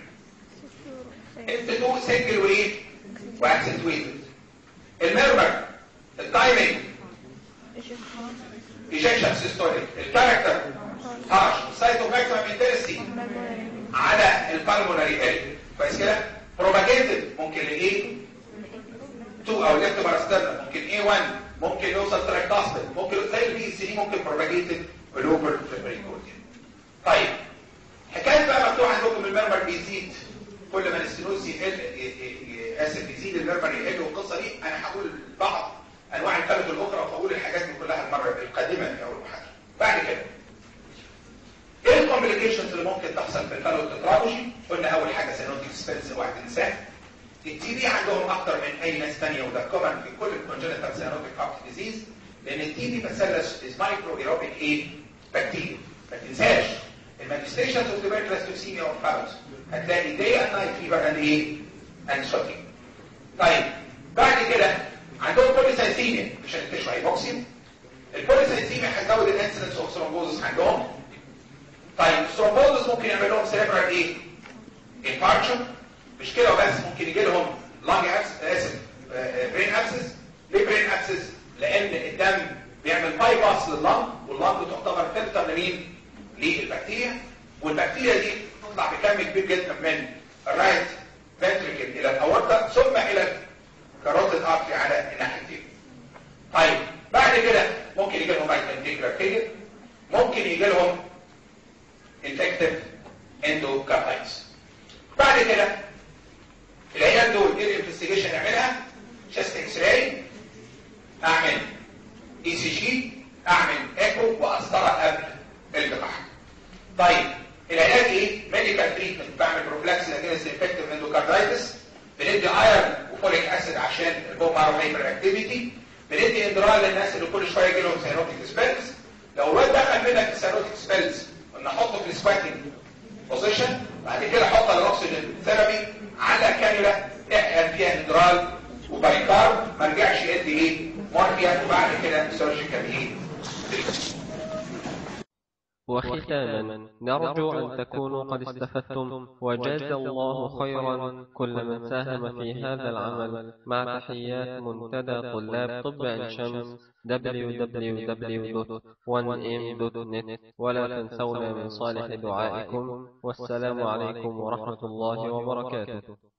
اس 2 سنجل وايه واكسنتويتد الميرمر التايمينج ايجكشن سيستوليك الكاركتر هاش سايتوماكسيمم انترستي على البالمونري اريا كويس كده بروباجيتد ممكن لايه 2 او ليفت باراسترنال ممكن اي 1 ممكن يوصل تراكتاستل ممكن زي البي سي ممكن بروباجيتد الاوفر فيبريكورديا طيب حكايه بقى مفتوح عندكم المرمر بيزيد كل ما الاستنوز يقل اسف يزيد المرمر يقل والقصه دي انا هقول بعض انواع الفلك الاخرى وهقول الحاجات دي كلها المره القادمه في اول محاضره بعد كده ايه الكومبليكيشنز اللي ممكن تحصل في الفلو التترابوجي قلنا اول حاجه سينوتيك سبيلز اوعى تنساه التي بي عندهم اكتر من اي ناس ثانيه وده كومن في كل الكونجنتال سينوتيك هارت ديزيز لان التي بي بتسلس از مايكرو ايروبيك ايه بكتيريا ما تنساش المانيستيشنز اوف tuberculosis توكسيميا اور فاوز هتلاقي day and night fever and ايه and sweating طيب بعد كده عندهم بوليسايثيميا عشان تشرح هيبوكسيا البوليسايثيميا هتزود الانسيدنس اوف ثرومبوزس عندهم طيب الثرومبوزس ممكن يعمل لهم سيريبرال ايه انفاركشن مش كده وبس ممكن يجي لهم لانج ابس اسف برين ابسس ليه برين ابسس لان الدم بيعمل باي باس لللنج واللنج تعتبر فلتر لمين للبكتيريا والبكتيريا دي تطلع بكم كبير جدا من الرايت فنتريكل الى الاورطه ثم الى الكاروتيد ارتري على الناحيتين طيب بعد كده ممكن يجي لهم رايت فنتريكل ممكن يجي لهم انفكتيف اندوكاردايتس بعد كده العيال دول ايه الانفستيجيشن نعملها شست اكس راي اعمل اي سي جي اعمل ايكو واسطره قبل الجراحه طيب العلاج ايه ميديكال تريتمنت بعمل بروفلاكسيس اجينست انفكتيف اندوكاردايتس بندي ايرون وفوليك اسيد عشان البوم هايبر اكتيفيتي بندي اندرال للناس اللي كل شويه يجي لهم سينوتيك سبيلز لو الواد دخل منك في سينوتيك سبيلز قلنا حطه في السكواتنج بوزيشن بعد كده حط الاكسجين ثيرابي على كانيولا احقن فيها اندرال وبايكار ما رجعش يدي ايه مورفيا وبعد كده سيرجيكال ايه وختاما نرجو أن تكونوا قد استفدتم وجاز الله خيرا كل من ساهم في هذا العمل مع تحيات منتدى طلاب طب عين شمس www.1m.net ولا تنسونا من صالح دعائكم والسلام عليكم ورحمة الله وبركاته